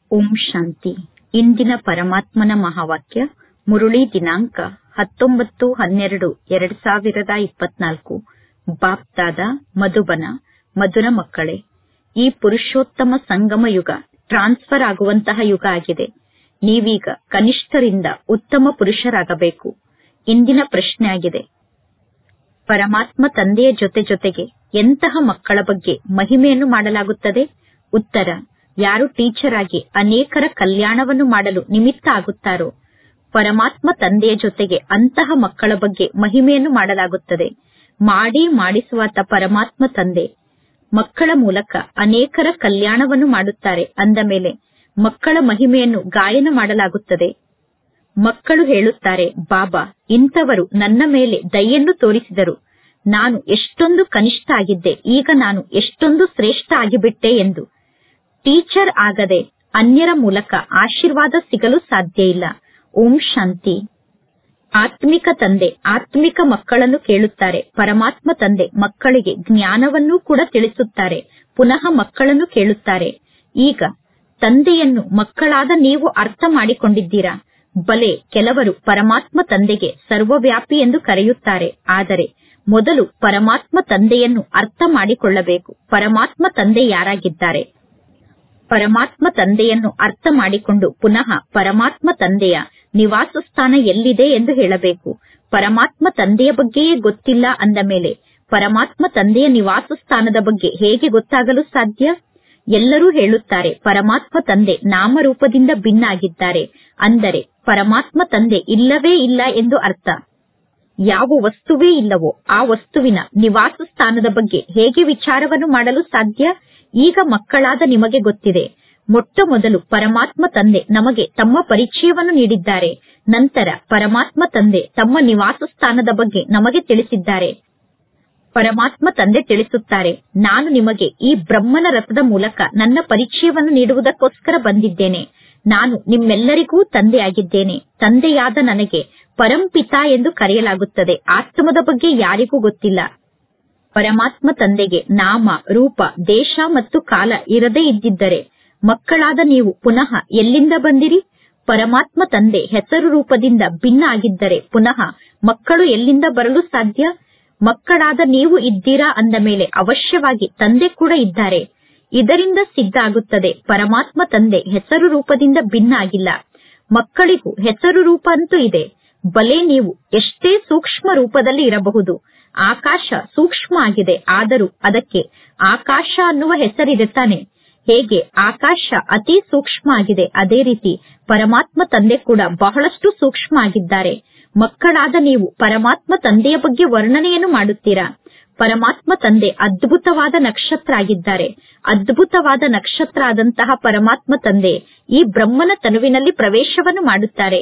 ಓಂ ಶಾಂತಿ ಇಂದಿನ ಪರಮಾತ್ಮನ ಮಹಾವಾಕ್ಯ ಮುರುಳಿ ದಿನಾಂಕ ಹತ್ತೊಂಬತ್ತು ಹನ್ನೆರಡು ಎರಡ್ ಸಾವಿರದ ಇಪ್ಪತ್ನಾಲ್ಕು ಬಾಪ್ದಾದ ಮಧುಬನ ಮಧುರ ಮಕ್ಕಳೇ ಈ ಪುರುಷೋತ್ತಮ ಸಂಗಮ ಯುಗ ಟ್ರಾನ್ಸ್ಫರ್ ಆಗುವಂತಹ ಯುಗ ಆಗಿದೆ ನೀವೀಗ ಕನಿಷ್ಠರಿಂದ ಉತ್ತಮ ಪುರುಷರಾಗಬೇಕು ಇಂದಿನ ಪ್ರಶ್ನೆ ಆಗಿದೆ ಪರಮಾತ್ಮ ತಂದೆಯ ಜೊತೆ ಜೊತೆಗೆ ಎಂತಹ ಮಕ್ಕಳ ಬಗ್ಗೆ ಮಹಿಮೆಯನ್ನು ಮಾಡಲಾಗುತ್ತದೆ ಉತ್ತರ ಯಾರು ಟೀಚರ್ ಆಗಿ ಅನೇಕರ ಕಲ್ಯಾಣವನ್ನು ಮಾಡಲು ನಿಮಿತ್ತ ಆಗುತ್ತಾರೋ ಪರಮಾತ್ಮ ತಂದೆಯ ಜೊತೆಗೆ ಅಂತಹ ಮಕ್ಕಳ ಬಗ್ಗೆ ಮಹಿಮೆಯನ್ನು ಮಾಡಲಾಗುತ್ತದೆ ಮಾಡಿ ಮಾಡಿಸುವಾತ ಪರಮಾತ್ಮ ತಂದೆ ಮಕ್ಕಳ ಮೂಲಕ ಅನೇಕರ ಕಲ್ಯಾಣವನ್ನು ಮಾಡುತ್ತಾರೆ ಅಂದ ಮೇಲೆ ಮಕ್ಕಳ ಮಹಿಮೆಯನ್ನು ಗಾಯನ ಮಾಡಲಾಗುತ್ತದೆ ಮಕ್ಕಳು ಹೇಳುತ್ತಾರೆ ಬಾಬಾ ಇಂಥವರು ನನ್ನ ಮೇಲೆ ದಯೆಯನ್ನು ತೋರಿಸಿದರು ನಾನು ಎಷ್ಟೊಂದು ಕನಿಷ್ಠ ಆಗಿದ್ದೆ ಈಗ ನಾನು ಎಷ್ಟೊಂದು ಶ್ರೇಷ್ಠ ಆಗಿಬಿಟ್ಟೆ ಎಂದು ಟೀಚರ್ ಆಗದೆ ಅನ್ಯರ ಮೂಲಕ ಆಶೀರ್ವಾದ ಸಿಗಲು ಸಾಧ್ಯ ಇಲ್ಲ ಓಂ ಶಾಂತಿ ಆತ್ಮಿಕ ತಂದೆ ಆತ್ಮಿಕ ಮಕ್ಕಳನ್ನು ಕೇಳುತ್ತಾರೆ ಪರಮಾತ್ಮ ತಂದೆ ಮಕ್ಕಳಿಗೆ ಜ್ಞಾನವನ್ನೂ ಕೂಡ ತಿಳಿಸುತ್ತಾರೆ ಪುನಃ ಮಕ್ಕಳನ್ನು ಕೇಳುತ್ತಾರೆ ಈಗ ತಂದೆಯನ್ನು ಮಕ್ಕಳಾದ ನೀವು ಅರ್ಥ ಮಾಡಿಕೊಂಡಿದ್ದೀರಾ ಬಲೆ ಕೆಲವರು ಪರಮಾತ್ಮ ತಂದೆಗೆ ಸರ್ವವ್ಯಾಪಿ ಎಂದು ಕರೆಯುತ್ತಾರೆ ಆದರೆ ಮೊದಲು ಪರಮಾತ್ಮ ತಂದೆಯನ್ನು ಅರ್ಥ ಮಾಡಿಕೊಳ್ಳಬೇಕು ಪರಮಾತ್ಮ ತಂದೆ ಯಾರಾಗಿದ್ದಾರೆ ಪರಮಾತ್ಮ ತಂದೆಯನ್ನು ಅರ್ಥ ಮಾಡಿಕೊಂಡು ಪುನಃ ಪರಮಾತ್ಮ ತಂದೆಯ ನಿವಾಸ ಸ್ಥಾನ ಎಲ್ಲಿದೆ ಎಂದು ಹೇಳಬೇಕು ಪರಮಾತ್ಮ ತಂದೆಯ ಬಗ್ಗೆಯೇ ಗೊತ್ತಿಲ್ಲ ಅಂದ ಮೇಲೆ ಪರಮಾತ್ಮ ತಂದೆಯ ನಿವಾಸ ಸ್ಥಾನದ ಬಗ್ಗೆ ಹೇಗೆ ಗೊತ್ತಾಗಲು ಸಾಧ್ಯ ಎಲ್ಲರೂ ಹೇಳುತ್ತಾರೆ ಪರಮಾತ್ಮ ತಂದೆ ನಾಮರೂಪದಿಂದ ಭಿನ್ನ ಆಗಿದ್ದಾರೆ ಅಂದರೆ ಪರಮಾತ್ಮ ತಂದೆ ಇಲ್ಲವೇ ಇಲ್ಲ ಎಂದು ಅರ್ಥ ಯಾವ ವಸ್ತುವೇ ಇಲ್ಲವೋ ಆ ವಸ್ತುವಿನ ನಿವಾಸ ಸ್ಥಾನದ ಬಗ್ಗೆ ಹೇಗೆ ವಿಚಾರವನ್ನು ಮಾಡಲು ಸಾಧ್ಯ ಈಗ ಮಕ್ಕಳಾದ ನಿಮಗೆ ಗೊತ್ತಿದೆ ಮೊಟ್ಟ ಮೊದಲು ಪರಮಾತ್ಮ ತಂದೆ ನಮಗೆ ತಮ್ಮ ಪರಿಚಯವನ್ನು ನೀಡಿದ್ದಾರೆ ನಂತರ ಪರಮಾತ್ಮ ತಂದೆ ತಮ್ಮ ನಿವಾಸ ಸ್ಥಾನದ ಬಗ್ಗೆ ನಮಗೆ ತಿಳಿಸಿದ್ದಾರೆ ಪರಮಾತ್ಮ ತಂದೆ ತಿಳಿಸುತ್ತಾರೆ ನಾನು ನಿಮಗೆ ಈ ಬ್ರಹ್ಮನ ರಥದ ಮೂಲಕ ನನ್ನ ಪರಿಚಯವನ್ನು ನೀಡುವುದಕ್ಕೋಸ್ಕರ ಬಂದಿದ್ದೇನೆ ನಾನು ನಿಮ್ಮೆಲ್ಲರಿಗೂ ತಂದೆಯಾಗಿದ್ದೇನೆ ತಂದೆಯಾದ ನನಗೆ ಪರಂಪಿತಾ ಎಂದು ಕರೆಯಲಾಗುತ್ತದೆ ಆತ್ಮದ ಬಗ್ಗೆ ಯಾರಿಗೂ ಗೊತ್ತಿಲ್ಲ ಪರಮಾತ್ಮ ತಂದೆಗೆ ನಾಮ ರೂಪ ದೇಶ ಮತ್ತು ಕಾಲ ಇರದೇ ಇದ್ದಿದ್ದರೆ ಮಕ್ಕಳಾದ ನೀವು ಪುನಃ ಎಲ್ಲಿಂದ ಬಂದಿರಿ ಪರಮಾತ್ಮ ತಂದೆ ಹೆಸರು ರೂಪದಿಂದ ಭಿನ್ನ ಆಗಿದ್ದರೆ ಪುನಃ ಮಕ್ಕಳು ಎಲ್ಲಿಂದ ಬರಲು ಸಾಧ್ಯ ಮಕ್ಕಳಾದ ನೀವು ಇದ್ದೀರಾ ಅಂದ ಮೇಲೆ ಅವಶ್ಯವಾಗಿ ತಂದೆ ಕೂಡ ಇದ್ದಾರೆ ಇದರಿಂದ ಸಿದ್ಧ ಆಗುತ್ತದೆ ಪರಮಾತ್ಮ ತಂದೆ ಹೆಸರು ರೂಪದಿಂದ ಭಿನ್ನ ಆಗಿಲ್ಲ ಮಕ್ಕಳಿಗೂ ಹೆಸರು ರೂಪ ಅಂತೂ ಇದೆ ಬಲೆ ನೀವು ಎಷ್ಟೇ ಸೂಕ್ಷ್ಮ ರೂಪದಲ್ಲಿ ಇರಬಹುದು ಆಕಾಶ ಸೂಕ್ಷ್ಮ ಆಗಿದೆ ಆದರೂ ಅದಕ್ಕೆ ಆಕಾಶ ಅನ್ನುವ ಹೆಸರಿದೆ ತಾನೆ ಹೇಗೆ ಆಕಾಶ ಅತಿ ಸೂಕ್ಷ್ಮ ಆಗಿದೆ ಅದೇ ರೀತಿ ಪರಮಾತ್ಮ ತಂದೆ ಕೂಡ ಬಹಳಷ್ಟು ಸೂಕ್ಷ್ಮ ಆಗಿದ್ದಾರೆ ಮಕ್ಕಳಾದ ನೀವು ಪರಮಾತ್ಮ ತಂದೆಯ ಬಗ್ಗೆ ವರ್ಣನೆಯನ್ನು ಮಾಡುತ್ತೀರಾ ಪರಮಾತ್ಮ ತಂದೆ ಅದ್ಭುತವಾದ ನಕ್ಷತ್ರ ಆಗಿದ್ದಾರೆ ಅದ್ಭುತವಾದ ನಕ್ಷತ್ರ ಆದಂತಹ ಪರಮಾತ್ಮ ತಂದೆ ಈ ಬ್ರಹ್ಮನ ತನುವಿನಲ್ಲಿ ಪ್ರವೇಶವನ್ನು ಮಾಡುತ್ತಾರೆ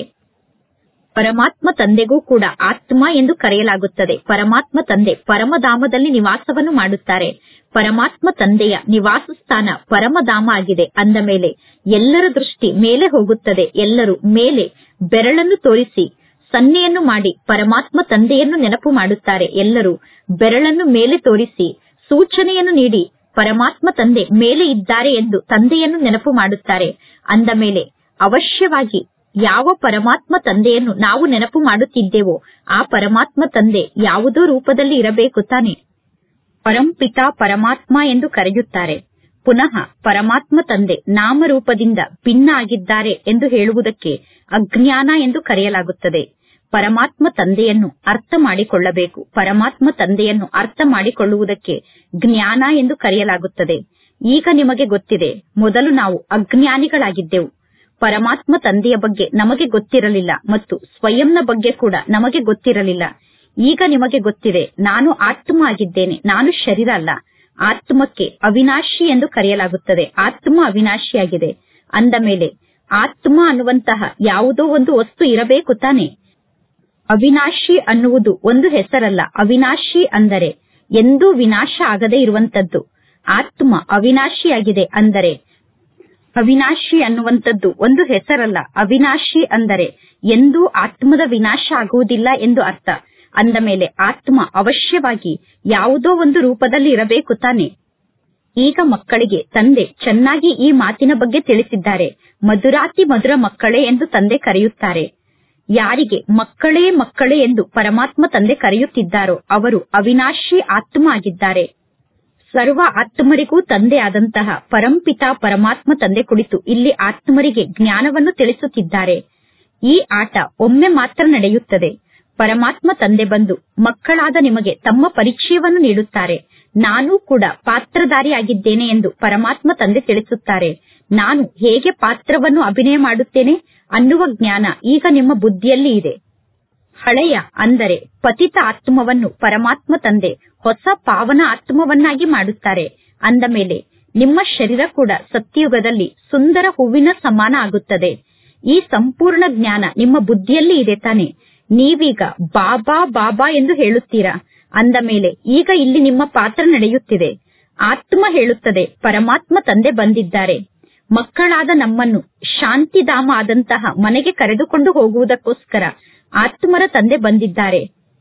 ಪರಮಾತ್ಮ ತಂದೆಗೂ ಕೂಡ ಆತ್ಮ ಎಂದು ಕರೆಯಲಾಗುತ್ತದೆ ಪರಮಾತ್ಮ ತಂದೆ ಪರಮಧಾಮದಲ್ಲಿ ನಿವಾಸವನ್ನು ಮಾಡುತ್ತಾರೆ ಪರಮಾತ್ಮ ತಂದೆಯ ನಿವಾಸ ಸ್ಥಾನ ಪರಮಧಾಮ ಆಗಿದೆ ಅಂದ ಮೇಲೆ ಎಲ್ಲರ ದೃಷ್ಟಿ ಮೇಲೆ ಹೋಗುತ್ತದೆ ಎಲ್ಲರೂ ಮೇಲೆ ಬೆರಳನ್ನು ತೋರಿಸಿ ಸನ್ನೆಯನ್ನು ಮಾಡಿ ಪರಮಾತ್ಮ ತಂದೆಯನ್ನು ನೆನಪು ಮಾಡುತ್ತಾರೆ ಎಲ್ಲರೂ ಬೆರಳನ್ನು ಮೇಲೆ ತೋರಿಸಿ ಸೂಚನೆಯನ್ನು ನೀಡಿ ಪರಮಾತ್ಮ ತಂದೆ ಮೇಲೆ ಇದ್ದಾರೆ ಎಂದು ತಂದೆಯನ್ನು ನೆನಪು ಮಾಡುತ್ತಾರೆ ಅಂದ ಮೇಲೆ ಅವಶ್ಯವಾಗಿ ಯಾವ ಪರಮಾತ್ಮ ತಂದೆಯನ್ನು ನಾವು ನೆನಪು ಮಾಡುತ್ತಿದ್ದೇವೋ ಆ ಪರಮಾತ್ಮ ತಂದೆ ಯಾವುದೋ ರೂಪದಲ್ಲಿ ಇರಬೇಕು ತಾನೆ ಪರಂಪಿತಾ ಪರಮಾತ್ಮ ಎಂದು ಕರೆಯುತ್ತಾರೆ ಪುನಃ ಪರಮಾತ್ಮ ತಂದೆ ನಾಮರೂಪದಿಂದ ಭಿನ್ನ ಆಗಿದ್ದಾರೆ ಎಂದು ಹೇಳುವುದಕ್ಕೆ ಅಜ್ಞಾನ ಎಂದು ಕರೆಯಲಾಗುತ್ತದೆ ಪರಮಾತ್ಮ ತಂದೆಯನ್ನು ಅರ್ಥ ಮಾಡಿಕೊಳ್ಳಬೇಕು ಪರಮಾತ್ಮ ತಂದೆಯನ್ನು ಅರ್ಥ ಮಾಡಿಕೊಳ್ಳುವುದಕ್ಕೆ ಜ್ಞಾನ ಎಂದು ಕರೆಯಲಾಗುತ್ತದೆ ಈಗ ನಿಮಗೆ ಗೊತ್ತಿದೆ ಮೊದಲು ನಾವು ಅಜ್ಞಾನಿಗಳಾಗಿದ್ದೆವು ಪರಮಾತ್ಮ ತಂದೆಯ ಬಗ್ಗೆ ನಮಗೆ ಗೊತ್ತಿರಲಿಲ್ಲ ಮತ್ತು ಸ್ವಯಂನ ಬಗ್ಗೆ ಕೂಡ ನಮಗೆ ಗೊತ್ತಿರಲಿಲ್ಲ ಈಗ ನಿಮಗೆ ಗೊತ್ತಿದೆ ನಾನು ಆತ್ಮ ಆಗಿದ್ದೇನೆ ನಾನು ಶರೀರ ಅಲ್ಲ ಆತ್ಮಕ್ಕೆ ಅವಿನಾಶಿ ಎಂದು ಕರೆಯಲಾಗುತ್ತದೆ ಆತ್ಮ ಅವಿನಾಶಿಯಾಗಿದೆ ಅಂದ ಮೇಲೆ ಆತ್ಮ ಅನ್ನುವಂತಹ ಯಾವುದೋ ಒಂದು ವಸ್ತು ಇರಬೇಕು ತಾನೆ ಅವಿನಾಶಿ ಅನ್ನುವುದು ಒಂದು ಹೆಸರಲ್ಲ ಅವಿನಾಶಿ ಅಂದರೆ ಎಂದೂ ವಿನಾಶ ಆಗದೇ ಇರುವಂತದ್ದು ಆತ್ಮ ಅವಿನಾಶಿಯಾಗಿದೆ ಅಂದರೆ ಅವಿನಾಶಿ ಅನ್ನುವಂಥದ್ದು ಒಂದು ಹೆಸರಲ್ಲ ಅವಿನಾಶಿ ಅಂದರೆ ಎಂದೂ ಆತ್ಮದ ವಿನಾಶ ಆಗುವುದಿಲ್ಲ ಎಂದು ಅರ್ಥ ಅಂದ ಮೇಲೆ ಆತ್ಮ ಅವಶ್ಯವಾಗಿ ಯಾವುದೋ ಒಂದು ರೂಪದಲ್ಲಿ ಇರಬೇಕು ತಾನೆ ಈಗ ಮಕ್ಕಳಿಗೆ ತಂದೆ ಚೆನ್ನಾಗಿ ಈ ಮಾತಿನ ಬಗ್ಗೆ ತಿಳಿಸಿದ್ದಾರೆ ಮಧುರಾತಿ ಮಧುರ ಮಕ್ಕಳೇ ಎಂದು ತಂದೆ ಕರೆಯುತ್ತಾರೆ ಯಾರಿಗೆ ಮಕ್ಕಳೇ ಮಕ್ಕಳೇ ಎಂದು ಪರಮಾತ್ಮ ತಂದೆ ಕರೆಯುತ್ತಿದ್ದಾರೋ ಅವರು ಅವಿನಾಶಿ ಆತ್ಮ ಆಗಿದ್ದಾರೆ ಸರ್ವ ಆತ್ಮರಿಗೂ ತಂದೆ ಆದಂತಹ ಪರಂಪಿತ ಪರಮಾತ್ಮ ತಂದೆ ಕುಳಿತು ಇಲ್ಲಿ ಆತ್ಮರಿಗೆ ಜ್ಞಾನವನ್ನು ತಿಳಿಸುತ್ತಿದ್ದಾರೆ ಈ ಆಟ ಒಮ್ಮೆ ಮಾತ್ರ ನಡೆಯುತ್ತದೆ ಪರಮಾತ್ಮ ತಂದೆ ಬಂದು ಮಕ್ಕಳಾದ ನಿಮಗೆ ತಮ್ಮ ಪರಿಚಯವನ್ನು ನೀಡುತ್ತಾರೆ ನಾನು ಕೂಡ ಪಾತ್ರಧಾರಿಯಾಗಿದ್ದೇನೆ ಎಂದು ಪರಮಾತ್ಮ ತಂದೆ ತಿಳಿಸುತ್ತಾರೆ ನಾನು ಹೇಗೆ ಪಾತ್ರವನ್ನು ಅಭಿನಯ ಮಾಡುತ್ತೇನೆ ಅನ್ನುವ ಜ್ಞಾನ ಈಗ ನಿಮ್ಮ ಬುದ್ಧಿಯಲ್ಲಿ ಇದೆ ಹಳೆಯ ಅಂದರೆ ಪತಿತ ಆತ್ಮವನ್ನು ಪರಮಾತ್ಮ ತಂದೆ ಹೊಸ ಪಾವನ ಆತ್ಮವನ್ನಾಗಿ ಮಾಡುತ್ತಾರೆ ಅಂದ ಮೇಲೆ ನಿಮ್ಮ ಶರೀರ ಕೂಡ ಸತ್ಯಯುಗದಲ್ಲಿ ಸುಂದರ ಹೂವಿನ ಸಮಾನ ಆಗುತ್ತದೆ ಈ ಸಂಪೂರ್ಣ ಜ್ಞಾನ ನಿಮ್ಮ ಬುದ್ಧಿಯಲ್ಲಿ ಇದೆ ತಾನೆ ನೀವೀಗ ಬಾಬಾ ಬಾಬಾ ಎಂದು ಹೇಳುತ್ತೀರಾ ಅಂದ ಮೇಲೆ ಈಗ ಇಲ್ಲಿ ನಿಮ್ಮ ಪಾತ್ರ ನಡೆಯುತ್ತಿದೆ ಆತ್ಮ ಹೇಳುತ್ತದೆ ಪರಮಾತ್ಮ ತಂದೆ ಬಂದಿದ್ದಾರೆ ಮಕ್ಕಳಾದ ನಮ್ಮನ್ನು ಶಾಂತಿಧಾಮ ಆದಂತಹ ಮನೆಗೆ ಕರೆದುಕೊಂಡು ಹೋಗುವುದಕ್ಕೋಸ್ಕರ ಆತ್ಮರ ತಂದೆ ಬಂದಿದ್ದಾರೆ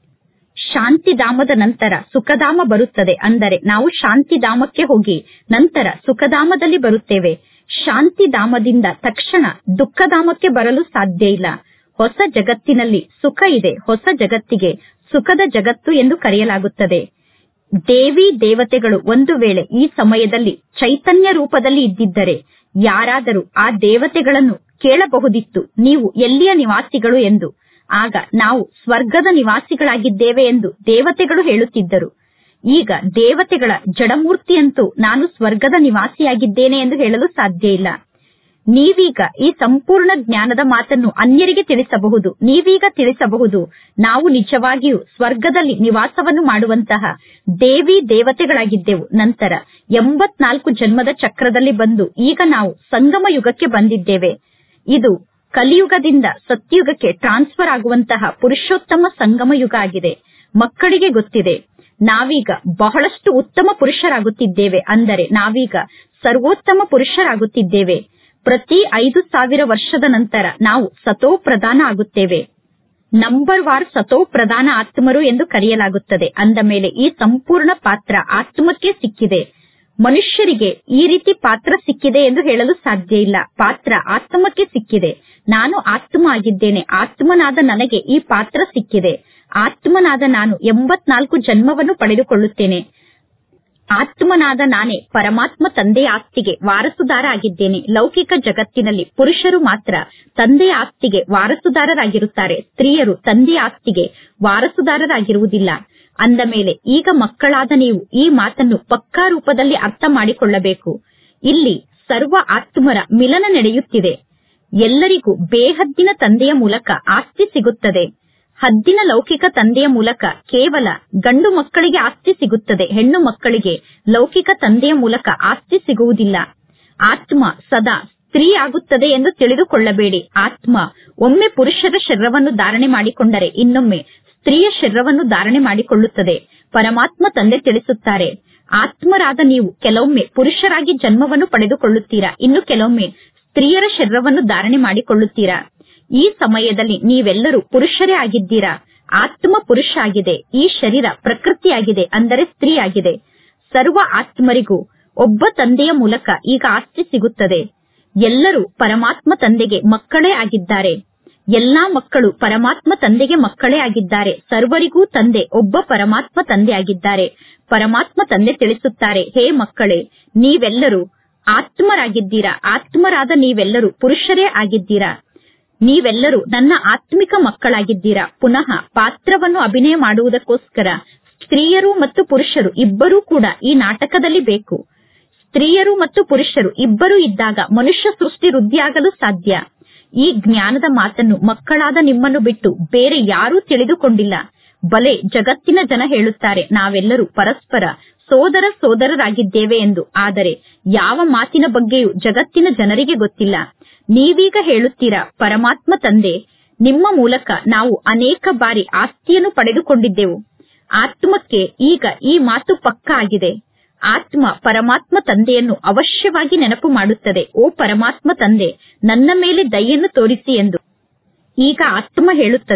ಶಾಂತಿಧಾಮದ ನಂತರ ಸುಖಧಾಮ ಬರುತ್ತದೆ ಅಂದರೆ ನಾವು ಶಾಂತಿಧಾಮಕ್ಕೆ ಹೋಗಿ ನಂತರ ಸುಖಧಾಮದಲ್ಲಿ ಬರುತ್ತೇವೆ ಶಾಂತಿಧಾಮದಿಂದ ತಕ್ಷಣ ದುಃಖಧಾಮಕ್ಕೆ ಬರಲು ಸಾಧ್ಯ ಇಲ್ಲ ಹೊಸ ಜಗತ್ತಿನಲ್ಲಿ ಸುಖ ಇದೆ ಹೊಸ ಜಗತ್ತಿಗೆ ಸುಖದ ಜಗತ್ತು ಎಂದು ಕರೆಯಲಾಗುತ್ತದೆ ದೇವಿ ದೇವತೆಗಳು ಒಂದು ವೇಳೆ ಈ ಸಮಯದಲ್ಲಿ ಚೈತನ್ಯ ರೂಪದಲ್ಲಿ ಇದ್ದಿದ್ದರೆ ಯಾರಾದರೂ ಆ ದೇವತೆಗಳನ್ನು ಕೇಳಬಹುದಿತ್ತು ನೀವು ಎಲ್ಲಿಯ ನಿವಾಸಿಗಳು ಎಂದು ಆಗ ನಾವು ಸ್ವರ್ಗದ ನಿವಾಸಿಗಳಾಗಿದ್ದೇವೆ ಎಂದು ದೇವತೆಗಳು ಹೇಳುತ್ತಿದ್ದರು ಈಗ ದೇವತೆಗಳ ಜಡಮೂರ್ತಿಯಂತೂ ನಾನು ಸ್ವರ್ಗದ ನಿವಾಸಿಯಾಗಿದ್ದೇನೆ ಎಂದು ಹೇಳಲು ಸಾಧ್ಯ ಇಲ್ಲ ನೀವೀಗ ಈ ಸಂಪೂರ್ಣ ಜ್ಞಾನದ ಮಾತನ್ನು ಅನ್ಯರಿಗೆ ತಿಳಿಸಬಹುದು ನೀವೀಗ ತಿಳಿಸಬಹುದು ನಾವು ನಿಜವಾಗಿಯೂ ಸ್ವರ್ಗದಲ್ಲಿ ನಿವಾಸವನ್ನು ಮಾಡುವಂತಹ ದೇವಿ ದೇವತೆಗಳಾಗಿದ್ದೆವು ನಂತರ ಎಂಬತ್ನಾಲ್ಕು ಜನ್ಮದ ಚಕ್ರದಲ್ಲಿ ಬಂದು ಈಗ ನಾವು ಸಂಗಮ ಯುಗಕ್ಕೆ ಬಂದಿದ್ದೇವೆ ಇದು ಕಲಿಯುಗದಿಂದ ಸತ್ಯುಗಕ್ಕೆ ಟ್ರಾನ್ಸ್ಫರ್ ಆಗುವಂತಹ ಪುರುಷೋತ್ತಮ ಸಂಗಮ ಯುಗ ಆಗಿದೆ ಮಕ್ಕಳಿಗೆ ಗೊತ್ತಿದೆ ನಾವೀಗ ಬಹಳಷ್ಟು ಉತ್ತಮ ಪುರುಷರಾಗುತ್ತಿದ್ದೇವೆ ಅಂದರೆ ನಾವೀಗ ಸರ್ವೋತ್ತಮ ಪುರುಷರಾಗುತ್ತಿದ್ದೇವೆ ಪ್ರತಿ ಐದು ಸಾವಿರ ವರ್ಷದ ನಂತರ ನಾವು ಸತೋ ಪ್ರಧಾನ ಆಗುತ್ತೇವೆ ನಂಬರ್ ವಾರ್ ಸತೋ ಪ್ರಧಾನ ಆತ್ಮರು ಎಂದು ಕರೆಯಲಾಗುತ್ತದೆ ಅಂದ ಮೇಲೆ ಈ ಸಂಪೂರ್ಣ ಪಾತ್ರ ಆತ್ಮಕ್ಕೆ ಸಿಕ್ಕಿದೆ ಮನುಷ್ಯರಿಗೆ ಈ ರೀತಿ ಪಾತ್ರ ಸಿಕ್ಕಿದೆ ಎಂದು ಹೇಳಲು ಸಾಧ್ಯ ಇಲ್ಲ ಪಾತ್ರ ಆತ್ಮಕ್ಕೆ ಸಿಕ್ಕಿದೆ ನಾನು ಆತ್ಮ ಆಗಿದ್ದೇನೆ ಆತ್ಮನಾದ ನನಗೆ ಈ ಪಾತ್ರ ಸಿಕ್ಕಿದೆ ಆತ್ಮನಾದ ನಾನು ಎಂಬತ್ನಾಲ್ಕು ಜನ್ಮವನ್ನು ಪಡೆದುಕೊಳ್ಳುತ್ತೇನೆ ಆತ್ಮನಾದ ನಾನೇ ಪರಮಾತ್ಮ ತಂದೆಯ ಆಸ್ತಿಗೆ ವಾರಸುದಾರ ಆಗಿದ್ದೇನೆ ಲೌಕಿಕ ಜಗತ್ತಿನಲ್ಲಿ ಪುರುಷರು ಮಾತ್ರ ತಂದೆಯ ಆಸ್ತಿಗೆ ವಾರಸುದಾರರಾಗಿರುತ್ತಾರೆ ಸ್ತ್ರೀಯರು ತಂದೆಯ ಆಸ್ತಿಗೆ ವಾರಸುದಾರರಾಗಿರುವುದಿಲ್ಲ ಅಂದ ಮೇಲೆ ಈಗ ಮಕ್ಕಳಾದ ನೀವು ಈ ಮಾತನ್ನು ಪಕ್ಕಾ ರೂಪದಲ್ಲಿ ಅರ್ಥ ಮಾಡಿಕೊಳ್ಳಬೇಕು ಇಲ್ಲಿ ಸರ್ವ ಆತ್ಮರ ಮಿಲನ ನಡೆಯುತ್ತಿದೆ ಎಲ್ಲರಿಗೂ ಬೇಹದ್ದಿನ ತಂದೆಯ ಮೂಲಕ ಆಸ್ತಿ ಸಿಗುತ್ತದೆ ಹದ್ದಿನ ಲೌಕಿಕ ತಂದೆಯ ಮೂಲಕ ಕೇವಲ ಗಂಡು ಮಕ್ಕಳಿಗೆ ಆಸ್ತಿ ಸಿಗುತ್ತದೆ ಹೆಣ್ಣು ಮಕ್ಕಳಿಗೆ ಲೌಕಿಕ ತಂದೆಯ ಮೂಲಕ ಆಸ್ತಿ ಸಿಗುವುದಿಲ್ಲ ಆತ್ಮ ಸದಾ ಸ್ತ್ರೀ ಆಗುತ್ತದೆ ಎಂದು ತಿಳಿದುಕೊಳ್ಳಬೇಡಿ ಆತ್ಮ ಒಮ್ಮೆ ಪುರುಷರ ಶರೀರವನ್ನು ಧಾರಣೆ ಮಾಡಿಕೊಂಡರೆ ಇನ್ನೊಮ್ಮೆ ಸ್ತ್ರೀಯ ಶರೀರವನ್ನು ಧಾರಣೆ ಮಾಡಿಕೊಳ್ಳುತ್ತದೆ ಪರಮಾತ್ಮ ತಂದೆ ತಿಳಿಸುತ್ತಾರೆ ಆತ್ಮರಾದ ನೀವು ಕೆಲವೊಮ್ಮೆ ಪುರುಷರಾಗಿ ಜನ್ಮವನ್ನು ಪಡೆದುಕೊಳ್ಳುತ್ತೀರಾ ಇನ್ನು ಕೆಲವೊಮ್ಮೆ ಸ್ತ್ರೀಯರ ಶರೀರವನ್ನು ಧಾರಣೆ ಮಾಡಿಕೊಳ್ಳುತ್ತೀರಾ ಈ ಸಮಯದಲ್ಲಿ ನೀವೆಲ್ಲರೂ ಪುರುಷರೇ ಆಗಿದ್ದೀರಾ ಆತ್ಮ ಪುರುಷ ಆಗಿದೆ ಈ ಶರೀರ ಪ್ರಕೃತಿಯಾಗಿದೆ ಅಂದರೆ ಸ್ತ್ರೀ ಆಗಿದೆ ಸರ್ವ ಆತ್ಮರಿಗೂ ಒಬ್ಬ ತಂದೆಯ ಮೂಲಕ ಈಗ ಆಸ್ತಿ ಸಿಗುತ್ತದೆ ಎಲ್ಲರೂ ಪರಮಾತ್ಮ ತಂದೆಗೆ ಮಕ್ಕಳೇ ಆಗಿದ್ದಾರೆ ಎಲ್ಲಾ ಮಕ್ಕಳು ಪರಮಾತ್ಮ ತಂದೆಗೆ ಮಕ್ಕಳೇ ಆಗಿದ್ದಾರೆ ಸರ್ವರಿಗೂ ತಂದೆ ಒಬ್ಬ ಪರಮಾತ್ಮ ತಂದೆ ಆಗಿದ್ದಾರೆ ಪರಮಾತ್ಮ ತಂದೆ ತಿಳಿಸುತ್ತಾರೆ ಹೇ ಮಕ್ಕಳೇ ನೀವೆಲ್ಲರೂ ಆತ್ಮರಾಗಿದ್ದೀರಾ ಆತ್ಮರಾದ ನೀವೆಲ್ಲರೂ ಪುರುಷರೇ ಆಗಿದ್ದೀರಾ ನೀವೆಲ್ಲರೂ ನನ್ನ ಆತ್ಮಿಕ ಮಕ್ಕಳಾಗಿದ್ದೀರಾ ಪುನಃ ಪಾತ್ರವನ್ನು ಅಭಿನಯ ಮಾಡುವುದಕ್ಕೋಸ್ಕರ ಸ್ತ್ರೀಯರು ಮತ್ತು ಪುರುಷರು ಇಬ್ಬರೂ ಕೂಡ ಈ ನಾಟಕದಲ್ಲಿ ಬೇಕು ಸ್ತ್ರೀಯರು ಮತ್ತು ಪುರುಷರು ಇಬ್ಬರೂ ಇದ್ದಾಗ ಮನುಷ್ಯ ಸೃಷ್ಟಿ ವೃದ್ಧಿಯಾಗಲು ಸಾಧ್ಯ ಈ ಜ್ಞಾನದ ಮಾತನ್ನು ಮಕ್ಕಳಾದ ನಿಮ್ಮನ್ನು ಬಿಟ್ಟು ಬೇರೆ ಯಾರೂ ತಿಳಿದುಕೊಂಡಿಲ್ಲ ಬಲೆ ಜಗತ್ತಿನ ಜನ ಹೇಳುತ್ತಾರೆ ನಾವೆಲ್ಲರೂ ಪರಸ್ಪರ ಸೋದರ ಸೋದರರಾಗಿದ್ದೇವೆ ಎಂದು ಆದರೆ ಯಾವ ಮಾತಿನ ಬಗ್ಗೆಯೂ ಜಗತ್ತಿನ ಜನರಿಗೆ ಗೊತ್ತಿಲ್ಲ ನೀವೀಗ ಹೇಳುತ್ತೀರಾ ಪರಮಾತ್ಮ ತಂದೆ ನಿಮ್ಮ ಮೂಲಕ ನಾವು ಅನೇಕ ಬಾರಿ ಆಸ್ತಿಯನ್ನು ಪಡೆದುಕೊಂಡಿದ್ದೆವು ಆತ್ಮಕ್ಕೆ ಈಗ ಈ ಮಾತು ಪಕ್ಕ ಆಗಿದೆ ಆತ್ಮ ಪರಮಾತ್ಮ ತಂದೆಯನ್ನು ಅವಶ್ಯವಾಗಿ ನೆನಪು ಮಾಡುತ್ತದೆ ಓ ಪರಮಾತ್ಮ ತಂದೆ ನನ್ನ ಮೇಲೆ ದಯೆಯನ್ನು ತೋರಿಸಿ ಎಂದು ಈಗ ಆತ್ಮ ಹೇಳುತ್ತದೆ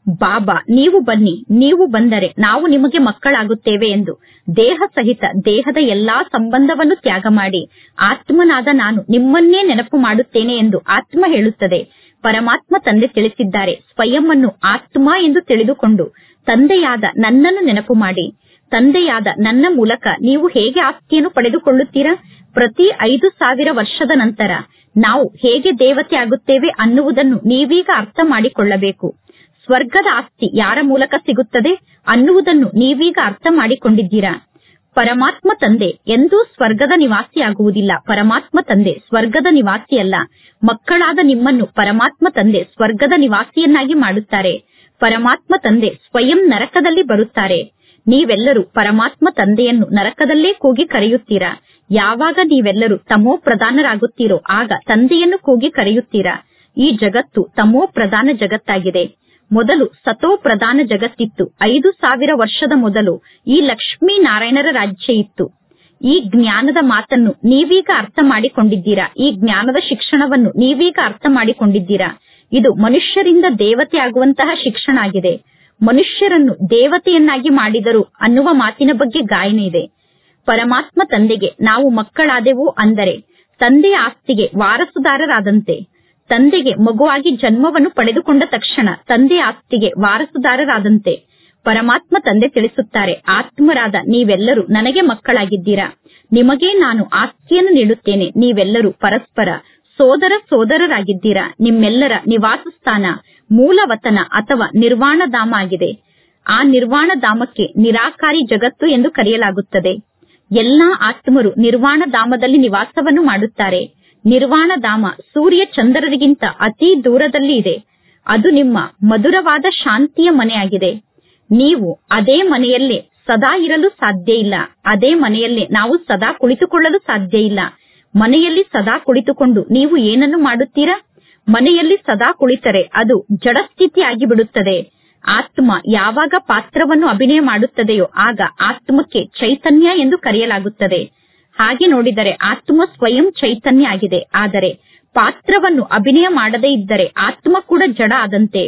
ಬಾಬಾ ನೀವು ಬನ್ನಿ ನೀವು ಬಂದರೆ ನಾವು ನಿಮಗೆ ಮಕ್ಕಳಾಗುತ್ತೇವೆ ಎಂದು ದೇಹ ಸಹಿತ ದೇಹದ ಎಲ್ಲಾ ಸಂಬಂಧವನ್ನು ತ್ಯಾಗ ಮಾಡಿ ಆತ್ಮನಾದ ನಾನು ನಿಮ್ಮನ್ನೇ ನೆನಪು ಮಾಡುತ್ತೇನೆ ಎಂದು ಆತ್ಮ ಹೇಳುತ್ತದೆ ಪರಮಾತ್ಮ ತಂದೆ ತಿಳಿಸಿದ್ದಾರೆ ಸ್ವಯಂ ಅನ್ನು ಆತ್ಮ ಎಂದು ತಿಳಿದುಕೊಂಡು ತಂದೆಯಾದ ನನ್ನನ್ನು ನೆನಪು ಮಾಡಿ ತಂದೆಯಾದ ನನ್ನ ಮೂಲಕ ನೀವು ಹೇಗೆ ಆಸ್ತಿಯನ್ನು ಪಡೆದುಕೊಳ್ಳುತ್ತೀರಾ ಪ್ರತಿ ಐದು ಸಾವಿರ ವರ್ಷದ ನಂತರ ನಾವು ಹೇಗೆ ದೇವತೆ ಆಗುತ್ತೇವೆ ಅನ್ನುವುದನ್ನು ನೀವೀಗ ಅರ್ಥ ಮಾಡಿಕೊಳ್ಳಬೇಕು ಸ್ವರ್ಗದ ಆಸ್ತಿ ಯಾರ ಮೂಲಕ ಸಿಗುತ್ತದೆ ಅನ್ನುವುದನ್ನು ನೀವೀಗ ಅರ್ಥ ಮಾಡಿಕೊಂಡಿದ್ದೀರಾ ಪರಮಾತ್ಮ ತಂದೆ ಎಂದೂ ಸ್ವರ್ಗದ ನಿವಾಸಿಯಾಗುವುದಿಲ್ಲ ಪರಮಾತ್ಮ ತಂದೆ ಸ್ವರ್ಗದ ನಿವಾಸಿಯಲ್ಲ ಮಕ್ಕಳಾದ ನಿಮ್ಮನ್ನು ಪರಮಾತ್ಮ ತಂದೆ ಸ್ವರ್ಗದ ನಿವಾಸಿಯನ್ನಾಗಿ ಮಾಡುತ್ತಾರೆ ಪರಮಾತ್ಮ ತಂದೆ ಸ್ವಯಂ ನರಕದಲ್ಲಿ ಬರುತ್ತಾರೆ ನೀವೆಲ್ಲರೂ ಪರಮಾತ್ಮ ತಂದೆಯನ್ನು ನರಕದಲ್ಲೇ ಕೂಗಿ ಕರೆಯುತ್ತೀರಾ ಯಾವಾಗ ನೀವೆಲ್ಲರೂ ತಮೋ ಪ್ರಧಾನರಾಗುತ್ತೀರೋ ಆಗ ತಂದೆಯನ್ನು ಕೂಗಿ ಕರೆಯುತ್ತೀರಾ ಈ ಜಗತ್ತು ತಮೋ ಪ್ರಧಾನ ಜಗತ್ತಾಗಿದೆ ಮೊದಲು ಸತೋ ಪ್ರಧಾನ ಜಗತ್ತಿತ್ತು ಐದು ಸಾವಿರ ವರ್ಷದ ಮೊದಲು ಈ ಲಕ್ಷ್ಮೀ ನಾರಾಯಣರ ರಾಜ್ಯ ಇತ್ತು ಈ ಜ್ಞಾನದ ಮಾತನ್ನು ನೀವೀಗ ಅರ್ಥ ಮಾಡಿಕೊಂಡಿದ್ದೀರಾ ಈ ಜ್ಞಾನದ ಶಿಕ್ಷಣವನ್ನು ನೀವೀಗ ಅರ್ಥ ಮಾಡಿಕೊಂಡಿದ್ದೀರಾ ಇದು ಮನುಷ್ಯರಿಂದ ದೇವತೆ ಆಗುವಂತಹ ಶಿಕ್ಷಣ ಆಗಿದೆ ಮನುಷ್ಯರನ್ನು ದೇವತೆಯನ್ನಾಗಿ ಮಾಡಿದರು ಅನ್ನುವ ಮಾತಿನ ಬಗ್ಗೆ ಗಾಯನ ಇದೆ ಪರಮಾತ್ಮ ತಂದೆಗೆ ನಾವು ಮಕ್ಕಳಾದೆವು ಅಂದರೆ ತಂದೆಯ ಆಸ್ತಿಗೆ ವಾರಸುದಾರರಾದಂತೆ ತಂದೆಗೆ ಮಗುವಾಗಿ ಜನ್ಮವನ್ನು ಪಡೆದುಕೊಂಡ ತಕ್ಷಣ ತಂದೆಯ ಆಸ್ತಿಗೆ ವಾರಸುದಾರರಾದಂತೆ ಪರಮಾತ್ಮ ತಂದೆ ತಿಳಿಸುತ್ತಾರೆ ಆತ್ಮರಾದ ನೀವೆಲ್ಲರೂ ನನಗೆ ಮಕ್ಕಳಾಗಿದ್ದೀರಾ ನಿಮಗೇ ನಾನು ಆಸ್ತಿಯನ್ನು ನೀಡುತ್ತೇನೆ ನೀವೆಲ್ಲರೂ ಪರಸ್ಪರ ಸೋದರ ಸೋದರರಾಗಿದ್ದೀರಾ ನಿಮ್ಮೆಲ್ಲರ ನಿವಾಸ ಸ್ಥಾನ ಮೂಲವತನ ಅಥವಾ ನಿರ್ವಾಣ ಧಾಮ ಆಗಿದೆ ಆ ನಿರ್ವಾಣ ಧಾಮಕ್ಕೆ ನಿರಾಕಾರಿ ಜಗತ್ತು ಎಂದು ಕರೆಯಲಾಗುತ್ತದೆ ಎಲ್ಲಾ ಆತ್ಮರು ನಿರ್ವಾಣ ಧಾಮದಲ್ಲಿ ನಿವಾಸವನ್ನು ಮಾಡುತ್ತಾರೆ ನಿರ್ವಾಣ ಧಾಮ ಸೂರ್ಯ ಚಂದ್ರರಿಗಿಂತ ಅತಿ ದೂರದಲ್ಲಿ ಇದೆ ಅದು ನಿಮ್ಮ ಮಧುರವಾದ ಶಾಂತಿಯ ಮನೆಯಾಗಿದೆ ನೀವು ಅದೇ ಮನೆಯಲ್ಲೇ ಸದಾ ಇರಲು ಸಾಧ್ಯ ಇಲ್ಲ ಅದೇ ಮನೆಯಲ್ಲೇ ನಾವು ಸದಾ ಕುಳಿತುಕೊಳ್ಳಲು ಸಾಧ್ಯ ಇಲ್ಲ ಮನೆಯಲ್ಲಿ ಸದಾ ಕುಳಿತುಕೊಂಡು ನೀವು ಏನನ್ನು ಮಾಡುತ್ತೀರಾ ಮನೆಯಲ್ಲಿ ಸದಾ ಕುಳಿತರೆ ಅದು ಜಡಸ್ಥಿತಿ ಆಗಿಬಿಡುತ್ತದೆ ಆತ್ಮ ಯಾವಾಗ ಪಾತ್ರವನ್ನು ಅಭಿನಯ ಮಾಡುತ್ತದೆಯೋ ಆಗ ಆತ್ಮಕ್ಕೆ ಚೈತನ್ಯ ಎಂದು ಕರೆಯಲಾಗುತ್ತದೆ ಹಾಗೆ ನೋಡಿದರೆ ಆತ್ಮ ಸ್ವಯಂ ಚೈತನ್ಯ ಆಗಿದೆ ಆದರೆ ಪಾತ್ರವನ್ನು ಅಭಿನಯ ಮಾಡದೇ ಇದ್ದರೆ ಆತ್ಮ ಕೂಡ ಜಡ ಆದಂತೆ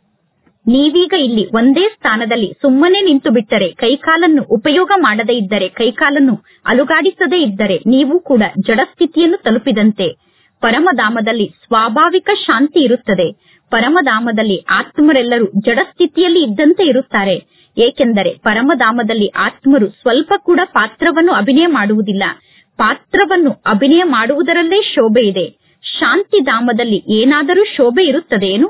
ನೀವೀಗ ಇಲ್ಲಿ ಒಂದೇ ಸ್ಥಾನದಲ್ಲಿ ಸುಮ್ಮನೆ ನಿಂತು ಬಿಟ್ಟರೆ ಕೈಕಾಲನ್ನು ಉಪಯೋಗ ಮಾಡದೇ ಇದ್ದರೆ ಕೈಕಾಲನ್ನು ಅಲುಗಾಡಿಸದೇ ಇದ್ದರೆ ನೀವು ಕೂಡ ಜಡಸ್ಥಿತಿಯನ್ನು ತಲುಪಿದಂತೆ ಪರಮಧಾಮದಲ್ಲಿ ಸ್ವಾಭಾವಿಕ ಶಾಂತಿ ಇರುತ್ತದೆ ಪರಮಧಾಮದಲ್ಲಿ ಆತ್ಮರೆಲ್ಲರೂ ಜಡಸ್ಥಿತಿಯಲ್ಲಿ ಇದ್ದಂತೆ ಇರುತ್ತಾರೆ ಏಕೆಂದರೆ ಪರಮಧಾಮದಲ್ಲಿ ಆತ್ಮರು ಸ್ವಲ್ಪ ಕೂಡ ಪಾತ್ರವನ್ನು ಅಭಿನಯ ಮಾಡುವುದಿಲ್ಲ ಪಾತ್ರವನ್ನು ಅಭಿನಯ ಮಾಡುವುದರಲ್ಲೇ ಶೋಭೆ ಇದೆ ಶಾಂತಿಧಾಮದಲ್ಲಿ ಏನಾದರೂ ಶೋಭೆ ಇರುತ್ತದೆಯೇನು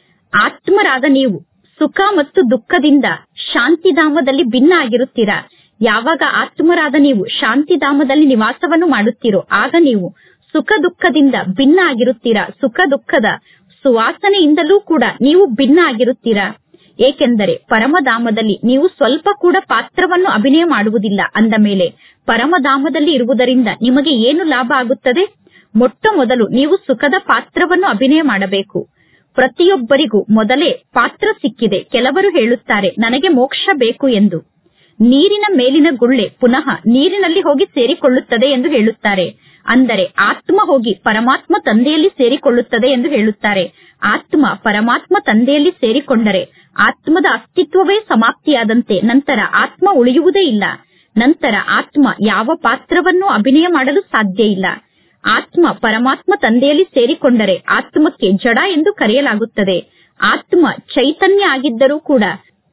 ಆತ್ಮರಾದ ನೀವು ಸುಖ ಮತ್ತು ದುಃಖದಿಂದ ಶಾಂತಿಧಾಮದಲ್ಲಿ ಭಿನ್ನ ಆಗಿರುತ್ತೀರಾ ಯಾವಾಗ ಆತ್ಮರಾದ ನೀವು ಶಾಂತಿಧಾಮದಲ್ಲಿ ನಿವಾಸವನ್ನು ಮಾಡುತ್ತೀರೋ ಆಗ ನೀವು ಸುಖ ದುಃಖದಿಂದ ಭಿನ್ನ ಆಗಿರುತ್ತೀರಾ ಸುಖ ದುಃಖದ ಸುವಾಸನೆಯಿಂದಲೂ ಕೂಡ ನೀವು ಭಿನ್ನ ಆಗಿರುತ್ತೀರಾ ಏಕೆಂದರೆ ಪರಮಧಾಮದಲ್ಲಿ ನೀವು ಸ್ವಲ್ಪ ಕೂಡ ಪಾತ್ರವನ್ನು ಅಭಿನಯ ಮಾಡುವುದಿಲ್ಲ ಅಂದ ಮೇಲೆ ಪರಮಧಾಮದಲ್ಲಿ ಇರುವುದರಿಂದ ನಿಮಗೆ ಏನು ಲಾಭ ಆಗುತ್ತದೆ ಮೊಟ್ಟ ಮೊದಲು ನೀವು ಸುಖದ ಪಾತ್ರವನ್ನು ಅಭಿನಯ ಮಾಡಬೇಕು ಪ್ರತಿಯೊಬ್ಬರಿಗೂ ಮೊದಲೇ ಪಾತ್ರ ಸಿಕ್ಕಿದೆ ಕೆಲವರು ಹೇಳುತ್ತಾರೆ ನನಗೆ ಮೋಕ್ಷ ಬೇಕು ಎಂದು ನೀರಿನ ಮೇಲಿನ ಗುಳ್ಳೆ ಪುನಃ ನೀರಿನಲ್ಲಿ ಹೋಗಿ ಸೇರಿಕೊಳ್ಳುತ್ತದೆ ಎಂದು ಹೇಳುತ್ತಾರೆ ಅಂದರೆ ಆತ್ಮ ಹೋಗಿ ಪರಮಾತ್ಮ ತಂದೆಯಲ್ಲಿ ಸೇರಿಕೊಳ್ಳುತ್ತದೆ ಎಂದು ಹೇಳುತ್ತಾರೆ ಆತ್ಮ ಪರಮಾತ್ಮ ತಂದೆಯಲ್ಲಿ ಸೇರಿಕೊಂಡರೆ ಆತ್ಮದ ಅಸ್ತಿತ್ವವೇ ಸಮಾಪ್ತಿಯಾದಂತೆ ನಂತರ ಆತ್ಮ ಉಳಿಯುವುದೇ ಇಲ್ಲ ನಂತರ ಆತ್ಮ ಯಾವ ಪಾತ್ರವನ್ನು ಅಭಿನಯ ಮಾಡಲು ಸಾಧ್ಯ ಇಲ್ಲ ಆತ್ಮ ಪರಮಾತ್ಮ ತಂದೆಯಲ್ಲಿ ಸೇರಿಕೊಂಡರೆ ಆತ್ಮಕ್ಕೆ ಜಡ ಎಂದು ಕರೆಯಲಾಗುತ್ತದೆ ಆತ್ಮ ಚೈತನ್ಯ ಆಗಿದ್ದರೂ ಕೂಡ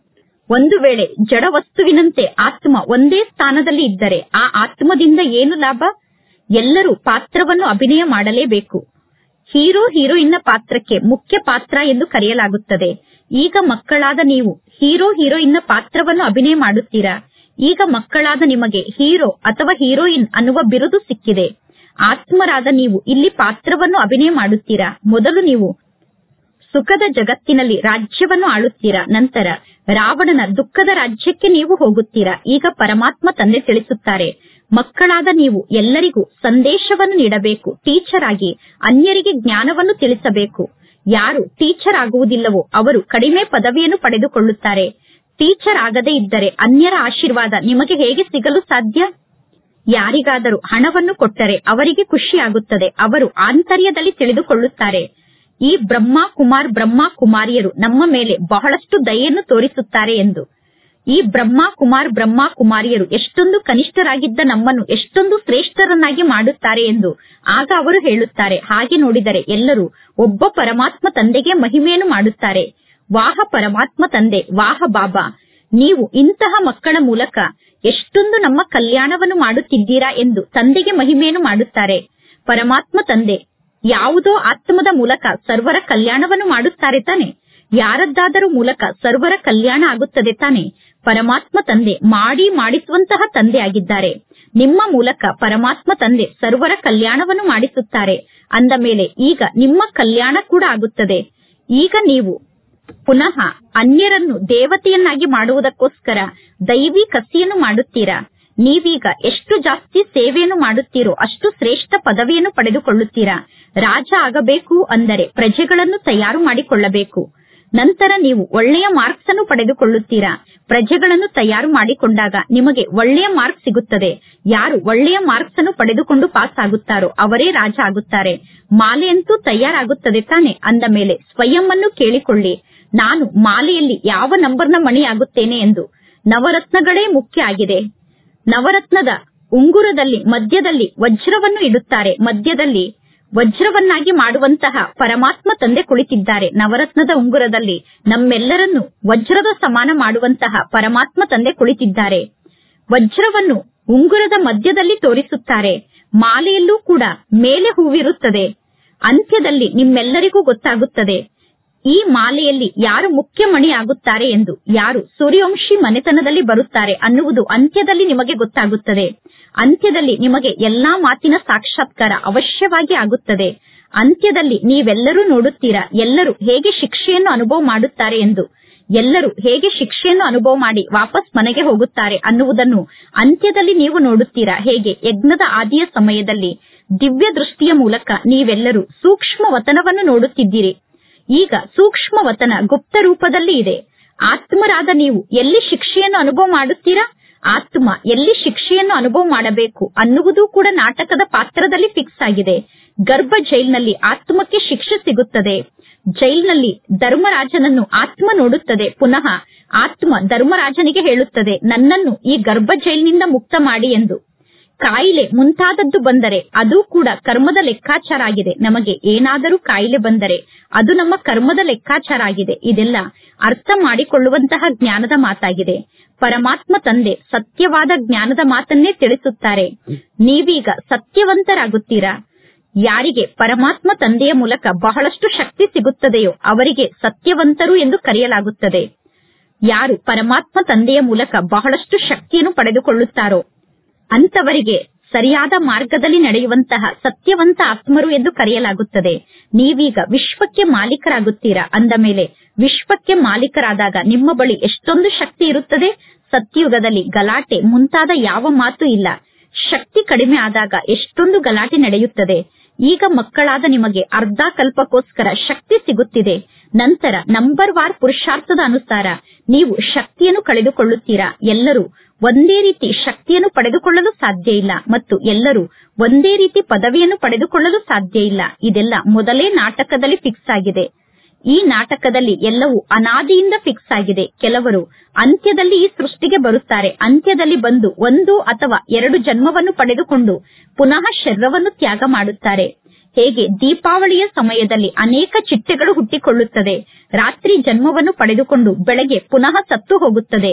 ಒಂದು ವೇಳೆ ಜಡ ವಸ್ತುವಿನಂತೆ ಆತ್ಮ ಒಂದೇ ಸ್ಥಾನದಲ್ಲಿ ಇದ್ದರೆ ಆ ಆತ್ಮದಿಂದ ಏನು ಲಾಭ ಎಲ್ಲರೂ ಪಾತ್ರವನ್ನು ಅಭಿನಯ ಮಾಡಲೇಬೇಕು ಹೀರೋ ಹೀರೋಯಿನ್ನ ಪಾತ್ರಕ್ಕೆ ಮುಖ್ಯ ಪಾತ್ರ ಎಂದು ಕರೆಯಲಾಗುತ್ತದೆ ಈಗ ಮಕ್ಕಳಾದ ನೀವು ಹೀರೋ ಹೀರೋಯಿನ್ನ ಪಾತ್ರವನ್ನು ಅಭಿನಯ ಮಾಡುತ್ತೀರಾ ಈಗ ಮಕ್ಕಳಾದ ನಿಮಗೆ ಹೀರೋ ಅಥವಾ ಹೀರೋಯಿನ್ ಅನ್ನುವ ಬಿರುದು ಸಿಕ್ಕಿದೆ ಆತ್ಮರಾದ ನೀವು ಇಲ್ಲಿ ಪಾತ್ರವನ್ನು ಅಭಿನಯ ಮಾಡುತ್ತೀರಾ ಮೊದಲು ನೀವು ಸುಖದ ಜಗತ್ತಿನಲ್ಲಿ ರಾಜ್ಯವನ್ನು ಆಳುತ್ತೀರಾ ನಂತರ ರಾವಣನ ದುಃಖದ ರಾಜ್ಯಕ್ಕೆ ನೀವು ಹೋಗುತ್ತೀರಾ ಈಗ ಪರಮಾತ್ಮ ತಂದೆ ತಿಳಿಸುತ್ತಾರೆ ಮಕ್ಕಳಾದ ನೀವು ಎಲ್ಲರಿಗೂ ಸಂದೇಶವನ್ನು ನೀಡಬೇಕು ಟೀಚರ್ ಆಗಿ ಅನ್ಯರಿಗೆ ಜ್ಞಾನವನ್ನು ತಿಳಿಸಬೇಕು ಯಾರು ಟೀಚರ್ ಆಗುವುದಿಲ್ಲವೋ ಅವರು ಕಡಿಮೆ ಪದವಿಯನ್ನು ಪಡೆದುಕೊಳ್ಳುತ್ತಾರೆ ಟೀಚರ್ ಆಗದೇ ಇದ್ದರೆ ಅನ್ಯರ ಆಶೀರ್ವಾದ ನಿಮಗೆ ಹೇಗೆ ಸಿಗಲು ಸಾಧ್ಯ ಯಾರಿಗಾದರೂ ಹಣವನ್ನು ಕೊಟ್ಟರೆ ಅವರಿಗೆ ಖುಷಿಯಾಗುತ್ತದೆ ಅವರು ಆಂತರ್ಯದಲ್ಲಿ ತಿಳಿದುಕೊಳ್ಳುತ್ತಾರೆ ಈ ಬ್ರಹ್ಮ ಕುಮಾರ್ ಬ್ರಹ್ಮ ಕುಮಾರಿಯರು ನಮ್ಮ ಮೇಲೆ ಬಹಳಷ್ಟು ದಯೆಯನ್ನು ತೋರಿಸುತ್ತಾರೆ ಎಂದು ಈ ಬ್ರಹ್ಮ ಕುಮಾರ್ ಬ್ರಹ್ಮ ಕುಮಾರಿಯರು ಎಷ್ಟೊಂದು ಕನಿಷ್ಠರಾಗಿದ್ದ ನಮ್ಮನ್ನು ಎಷ್ಟೊಂದು ಶ್ರೇಷ್ಠರನ್ನಾಗಿ ಮಾಡುತ್ತಾರೆ ಎಂದು ಆಗ ಅವರು ಹೇಳುತ್ತಾರೆ ಹಾಗೆ ನೋಡಿದರೆ ಎಲ್ಲರೂ ಒಬ್ಬ ಪರಮಾತ್ಮ ತಂದೆಗೆ ಮಹಿಮೆಯನ್ನು ಮಾಡುತ್ತಾರೆ ವಾಹ ಪರಮಾತ್ಮ ತಂದೆ ವಾಹ ಬಾಬಾ ನೀವು ಇಂತಹ ಮಕ್ಕಳ ಮೂಲಕ ಎಷ್ಟೊಂದು ನಮ್ಮ ಕಲ್ಯಾಣವನ್ನು ಮಾಡುತ್ತಿದ್ದೀರಾ ಎಂದು ತಂದೆಗೆ ಮಹಿಮೆಯನ್ನು ಮಾಡುತ್ತಾರೆ ಪರಮಾತ್ಮ ತಂದೆ ಯಾವುದೋ ಆತ್ಮದ ಮೂಲಕ ಸರ್ವರ ಕಲ್ಯಾಣವನ್ನು ಮಾಡುತ್ತಾರೆ ತಾನೆ ಯಾರದ್ದಾದರೂ ಮೂಲಕ ಸರ್ವರ ಕಲ್ಯಾಣ ಆಗುತ್ತದೆ ತಾನೆ ಪರಮಾತ್ಮ ತಂದೆ ಮಾಡಿ ಮಾಡಿಸುವಂತಹ ತಂದೆ ಆಗಿದ್ದಾರೆ ನಿಮ್ಮ ಮೂಲಕ ಪರಮಾತ್ಮ ತಂದೆ ಸರ್ವರ ಕಲ್ಯಾಣವನ್ನು ಮಾಡಿಸುತ್ತಾರೆ ಅಂದ ಮೇಲೆ ಈಗ ನಿಮ್ಮ ಕಲ್ಯಾಣ ಕೂಡ ಆಗುತ್ತದೆ ಈಗ ನೀವು ಪುನಃ ಅನ್ಯರನ್ನು ದೇವತೆಯನ್ನಾಗಿ ಮಾಡುವುದಕ್ಕೋಸ್ಕರ ದೈವಿ ಕಸಿಯನ್ನು ಮಾಡುತ್ತೀರಾ ನೀವೀಗ ಎಷ್ಟು ಜಾಸ್ತಿ ಸೇವೆಯನ್ನು ಮಾಡುತ್ತೀರೋ ಅಷ್ಟು ಶ್ರೇಷ್ಠ ಪದವಿಯನ್ನು ಪಡೆದುಕೊಳ್ಳುತ್ತೀರಾ ರಾಜ ಆಗಬೇಕು ಅಂದರೆ ಪ್ರಜೆಗಳನ್ನು ತಯಾರು ಮಾಡಿಕೊಳ್ಳಬೇಕು ನಂತರ ನೀವು ಒಳ್ಳೆಯ ಮಾರ್ಕ್ಸ್ ಅನ್ನು ಪಡೆದುಕೊಳ್ಳುತ್ತೀರಾ ಪ್ರಜೆಗಳನ್ನು ತಯಾರು ಮಾಡಿಕೊಂಡಾಗ ನಿಮಗೆ ಒಳ್ಳೆಯ ಮಾರ್ಕ್ಸ್ ಸಿಗುತ್ತದೆ ಯಾರು ಒಳ್ಳೆಯ ಮಾರ್ಕ್ಸ್ ಅನ್ನು ಪಡೆದುಕೊಂಡು ಪಾಸ್ ಆಗುತ್ತಾರೋ ಅವರೇ ರಾಜ ಆಗುತ್ತಾರೆ ಮಾಲೆಯಂತೂ ತಯಾರಾಗುತ್ತದೆ ತಾನೆ ಅಂದ ಮೇಲೆ ಸ್ವಯಂ ಅನ್ನು ಕೇಳಿಕೊಳ್ಳಿ ನಾನು ಮಾಲೆಯಲ್ಲಿ ಯಾವ ನಂಬರ್ನ ಮಣಿ ಆಗುತ್ತೇನೆ ಎಂದು ನವರತ್ನಗಳೇ ಮುಖ್ಯ ಆಗಿದೆ ನವರತ್ನದ ಉಂಗುರದಲ್ಲಿ ಮಧ್ಯದಲ್ಲಿ ವಜ್ರವನ್ನು ಇಡುತ್ತಾರೆ ಮಧ್ಯದಲ್ಲಿ ವಜ್ರವನ್ನಾಗಿ ಮಾಡುವಂತಹ ಪರಮಾತ್ಮ ತಂದೆ ಕುಳಿತಿದ್ದಾರೆ ನವರತ್ನದ ಉಂಗುರದಲ್ಲಿ ನಮ್ಮೆಲ್ಲರನ್ನು ವಜ್ರದ ಸಮಾನ ಮಾಡುವಂತಹ ಪರಮಾತ್ಮ ತಂದೆ ಕುಳಿತಿದ್ದಾರೆ ವಜ್ರವನ್ನು ಉಂಗುರದ ಮಧ್ಯದಲ್ಲಿ ತೋರಿಸುತ್ತಾರೆ ಮಾಲೆಯಲ್ಲೂ ಕೂಡ ಮೇಲೆ ಹೂವಿರುತ್ತದೆ ಅಂತ್ಯದಲ್ಲಿ ನಿಮ್ಮೆಲ್ಲರಿಗೂ ಗೊತ್ತಾಗುತ್ತದೆ ಈ ಮಾಲೆಯಲ್ಲಿ ಯಾರು ಮುಖ್ಯ ಮಣಿ ಆಗುತ್ತಾರೆ ಎಂದು ಯಾರು ಸೂರ್ಯವಂಶಿ ಮನೆತನದಲ್ಲಿ ಬರುತ್ತಾರೆ ಅನ್ನುವುದು ಅಂತ್ಯದಲ್ಲಿ ನಿಮಗೆ ಗೊತ್ತಾಗುತ್ತದೆ ಅಂತ್ಯದಲ್ಲಿ ನಿಮಗೆ ಎಲ್ಲಾ ಮಾತಿನ ಸಾಕ್ಷಾತ್ಕಾರ ಅವಶ್ಯವಾಗಿ ಆಗುತ್ತದೆ ಅಂತ್ಯದಲ್ಲಿ ನೀವೆಲ್ಲರೂ ನೋಡುತ್ತೀರಾ ಎಲ್ಲರೂ ಹೇಗೆ ಶಿಕ್ಷೆಯನ್ನು ಅನುಭವ ಮಾಡುತ್ತಾರೆ ಎಂದು ಎಲ್ಲರೂ ಹೇಗೆ ಶಿಕ್ಷೆಯನ್ನು ಅನುಭವ ಮಾಡಿ ವಾಪಸ್ ಮನೆಗೆ ಹೋಗುತ್ತಾರೆ ಅನ್ನುವುದನ್ನು ಅಂತ್ಯದಲ್ಲಿ ನೀವು ನೋಡುತ್ತೀರಾ ಹೇಗೆ ಯಜ್ಞದ ಆದಿಯ ಸಮಯದಲ್ಲಿ ದಿವ್ಯ ದೃಷ್ಟಿಯ ಮೂಲಕ ನೀವೆಲ್ಲರೂ ಸೂಕ್ಷ್ಮ ವತನವನ್ನು ನೋಡುತ್ತಿದ್ದೀರಿ ಈಗ ಸೂಕ್ಷ್ಮ ವತನ ಗುಪ್ತ ರೂಪದಲ್ಲಿ ಇದೆ ಆತ್ಮರಾದ ನೀವು ಎಲ್ಲಿ ಶಿಕ್ಷೆಯನ್ನು ಅನುಭವ ಮಾಡುತ್ತೀರಾ ಆತ್ಮ ಎಲ್ಲಿ ಶಿಕ್ಷೆಯನ್ನು ಅನುಭವ ಮಾಡಬೇಕು ಅನ್ನುವುದು ಕೂಡ ನಾಟಕದ ಪಾತ್ರದಲ್ಲಿ ಫಿಕ್ಸ್ ಆಗಿದೆ ಗರ್ಭ ಜೈಲ್ನಲ್ಲಿ ಆತ್ಮಕ್ಕೆ ಶಿಕ್ಷೆ ಸಿಗುತ್ತದೆ ಜೈಲ್ನಲ್ಲಿ ಧರ್ಮರಾಜನನ್ನು ಆತ್ಮ ನೋಡುತ್ತದೆ ಪುನಃ ಆತ್ಮ ಧರ್ಮರಾಜನಿಗೆ ಹೇಳುತ್ತದೆ ನನ್ನನ್ನು ಈ ಗರ್ಭ ಜೈಲಿನಿಂದ ಮುಕ್ತ ಮಾಡಿ ಎಂದು ಕಾಯಿಲೆ ಮುಂತಾದದ್ದು ಬಂದರೆ ಅದು ಕೂಡ ಕರ್ಮದ ಲೆಕ್ಕಾಚಾರ ಆಗಿದೆ ನಮಗೆ ಏನಾದರೂ ಕಾಯಿಲೆ ಬಂದರೆ ಅದು ನಮ್ಮ ಕರ್ಮದ ಲೆಕ್ಕಾಚಾರ ಆಗಿದೆ ಇದೆಲ್ಲ ಅರ್ಥ ಮಾಡಿಕೊಳ್ಳುವಂತಹ ಜ್ಞಾನದ ಮಾತಾಗಿದೆ ಪರಮಾತ್ಮ ತಂದೆ ಸತ್ಯವಾದ ಜ್ಞಾನದ ಮಾತನ್ನೇ ತಿಳಿಸುತ್ತಾರೆ ನೀವೀಗ ಸತ್ಯವಂತರಾಗುತ್ತೀರಾ ಯಾರಿಗೆ ಪರಮಾತ್ಮ ತಂದೆಯ ಮೂಲಕ ಬಹಳಷ್ಟು ಶಕ್ತಿ ಸಿಗುತ್ತದೆಯೋ ಅವರಿಗೆ ಸತ್ಯವಂತರು ಎಂದು ಕರೆಯಲಾಗುತ್ತದೆ ಯಾರು ಪರಮಾತ್ಮ ತಂದೆಯ ಮೂಲಕ ಬಹಳಷ್ಟು ಶಕ್ತಿಯನ್ನು ಪಡೆದುಕೊಳ್ಳುತ್ತಾರೋ ಅಂತವರಿಗೆ ಸರಿಯಾದ ಮಾರ್ಗದಲ್ಲಿ ನಡೆಯುವಂತಹ ಸತ್ಯವಂತ ಆತ್ಮರು ಎಂದು ಕರೆಯಲಾಗುತ್ತದೆ ನೀವೀಗ ವಿಶ್ವಕ್ಕೆ ಮಾಲೀಕರಾಗುತ್ತೀರಾ ಅಂದ ಮೇಲೆ ವಿಶ್ವಕ್ಕೆ ಮಾಲೀಕರಾದಾಗ ನಿಮ್ಮ ಬಳಿ ಎಷ್ಟೊಂದು ಶಕ್ತಿ ಇರುತ್ತದೆ ಸತ್ಯಯುಗದಲ್ಲಿ ಗಲಾಟೆ ಮುಂತಾದ ಯಾವ ಮಾತು ಇಲ್ಲ ಶಕ್ತಿ ಕಡಿಮೆ ಆದಾಗ ಎಷ್ಟೊಂದು ಗಲಾಟೆ ನಡೆಯುತ್ತದೆ ಈಗ ಮಕ್ಕಳಾದ ನಿಮಗೆ ಅರ್ಧ ಕಲ್ಪಕ್ಕೋಸ್ಕರ ಶಕ್ತಿ ಸಿಗುತ್ತಿದೆ ನಂತರ ನಂಬರ್ ವಾರ್ ಪುರುಷಾರ್ಥದ ಅನುಸಾರ ನೀವು ಶಕ್ತಿಯನ್ನು ಕಳೆದುಕೊಳ್ಳುತ್ತೀರಾ ಎಲ್ಲರೂ ಒಂದೇ ರೀತಿ ಶಕ್ತಿಯನ್ನು ಪಡೆದುಕೊಳ್ಳಲು ಸಾಧ್ಯ ಇಲ್ಲ ಮತ್ತು ಎಲ್ಲರೂ ಒಂದೇ ರೀತಿ ಪದವಿಯನ್ನು ಪಡೆದುಕೊಳ್ಳಲು ಸಾಧ್ಯ ಇಲ್ಲ ಇದೆಲ್ಲ ಮೊದಲೇ ನಾಟಕದಲ್ಲಿ ಫಿಕ್ಸ್ ಆಗಿದೆ ಈ ನಾಟಕದಲ್ಲಿ ಎಲ್ಲವೂ ಅನಾದಿಯಿಂದ ಫಿಕ್ಸ್ ಆಗಿದೆ ಕೆಲವರು ಅಂತ್ಯದಲ್ಲಿ ಈ ಸೃಷ್ಟಿಗೆ ಬರುತ್ತಾರೆ ಅಂತ್ಯದಲ್ಲಿ ಬಂದು ಒಂದು ಅಥವಾ ಎರಡು ಜನ್ಮವನ್ನು ಪಡೆದುಕೊಂಡು ಪುನಃ ಶರೀರವನ್ನು ತ್ಯಾಗ ಮಾಡುತ್ತಾರೆ ಹೇಗೆ ದೀಪಾವಳಿಯ ಸಮಯದಲ್ಲಿ ಅನೇಕ ಚಿಟ್ಟೆಗಳು ಹುಟ್ಟಿಕೊಳ್ಳುತ್ತದೆ ರಾತ್ರಿ ಜನ್ಮವನ್ನು ಪಡೆದುಕೊಂಡು ಬೆಳಗ್ಗೆ ಪುನಃ ಸತ್ತು ಹೋಗುತ್ತದೆ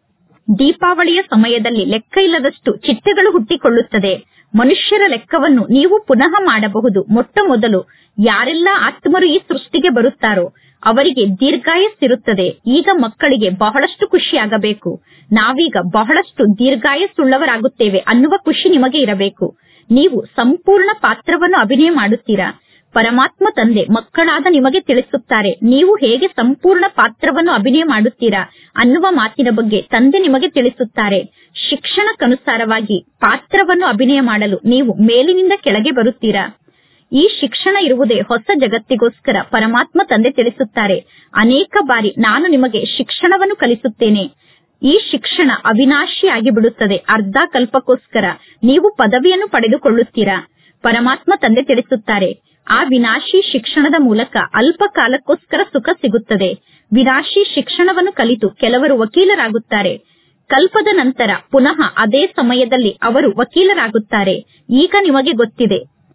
ದೀಪಾವಳಿಯ ಸಮಯದಲ್ಲಿ ಲೆಕ್ಕ ಇಲ್ಲದಷ್ಟು ಚಿಟ್ಟೆಗಳು ಹುಟ್ಟಿಕೊಳ್ಳುತ್ತದೆ ಮನುಷ್ಯರ ಲೆಕ್ಕವನ್ನು ನೀವು ಪುನಃ ಮಾಡಬಹುದು ಮೊಟ್ಟ ಮೊದಲು ಯಾರೆಲ್ಲ ಆತ್ಮರು ಈ ಸೃಷ್ಟಿಗೆ ಬರುತ್ತಾರೋ ಅವರಿಗೆ ದೀರ್ಘಾಯಸ್ಸಿರುತ್ತದೆ ಈಗ ಮಕ್ಕಳಿಗೆ ಬಹಳಷ್ಟು ಖುಷಿಯಾಗಬೇಕು ನಾವೀಗ ಬಹಳಷ್ಟು ದೀರ್ಘಾಯಸ್ಸುಳ್ಳವರಾಗುತ್ತೇವೆ ಅನ್ನುವ ಖುಷಿ ನಿಮಗೆ ಇರಬೇಕು ನೀವು ಸಂಪೂರ್ಣ ಪಾತ್ರವನ್ನು ಅಭಿನಯ ಮಾಡುತ್ತೀರಾ ಪರಮಾತ್ಮ ತಂದೆ ಮಕ್ಕಳಾದ ನಿಮಗೆ ತಿಳಿಸುತ್ತಾರೆ ನೀವು ಹೇಗೆ ಸಂಪೂರ್ಣ ಪಾತ್ರವನ್ನು ಅಭಿನಯ ಮಾಡುತ್ತೀರಾ ಅನ್ನುವ ಮಾತಿನ ಬಗ್ಗೆ ತಂದೆ ನಿಮಗೆ ತಿಳಿಸುತ್ತಾರೆ ಶಿಕ್ಷಣಕ್ಕನುಸಾರವಾಗಿ ಪಾತ್ರವನ್ನು ಅಭಿನಯ ಮಾಡಲು ನೀವು ಮೇಲಿನಿಂದ ಕೆಳಗೆ ಬರುತ್ತೀರಾ ಈ ಶಿಕ್ಷಣ ಇರುವುದೇ ಹೊಸ ಜಗತ್ತಿಗೋಸ್ಕರ ಪರಮಾತ್ಮ ತಂದೆ ತಿಳಿಸುತ್ತಾರೆ ಅನೇಕ ಬಾರಿ ನಾನು ನಿಮಗೆ ಶಿಕ್ಷಣವನ್ನು ಕಲಿಸುತ್ತೇನೆ ಈ ಶಿಕ್ಷಣ ಅವಿನಾಶಿಯಾಗಿ ಬಿಡುತ್ತದೆ ಅರ್ಧ ಕಲ್ಪಕ್ಕೋಸ್ಕರ ನೀವು ಪದವಿಯನ್ನು ಪಡೆದುಕೊಳ್ಳುತ್ತೀರಾ ಪರಮಾತ್ಮ ತಂದೆ ತಿಳಿಸುತ್ತಾರೆ ಆ ವಿನಾಶಿ ಶಿಕ್ಷಣದ ಮೂಲಕ ಅಲ್ಪ ಕಾಲಕ್ಕೋಸ್ಕರ ಸುಖ ಸಿಗುತ್ತದೆ ವಿನಾಶಿ ಶಿಕ್ಷಣವನ್ನು ಕಲಿತು ಕೆಲವರು ವಕೀಲರಾಗುತ್ತಾರೆ ಕಲ್ಪದ ನಂತರ ಪುನಃ ಅದೇ ಸಮಯದಲ್ಲಿ ಅವರು ವಕೀಲರಾಗುತ್ತಾರೆ ಈಗ ನಿಮಗೆ ಗೊತ್ತಿದೆ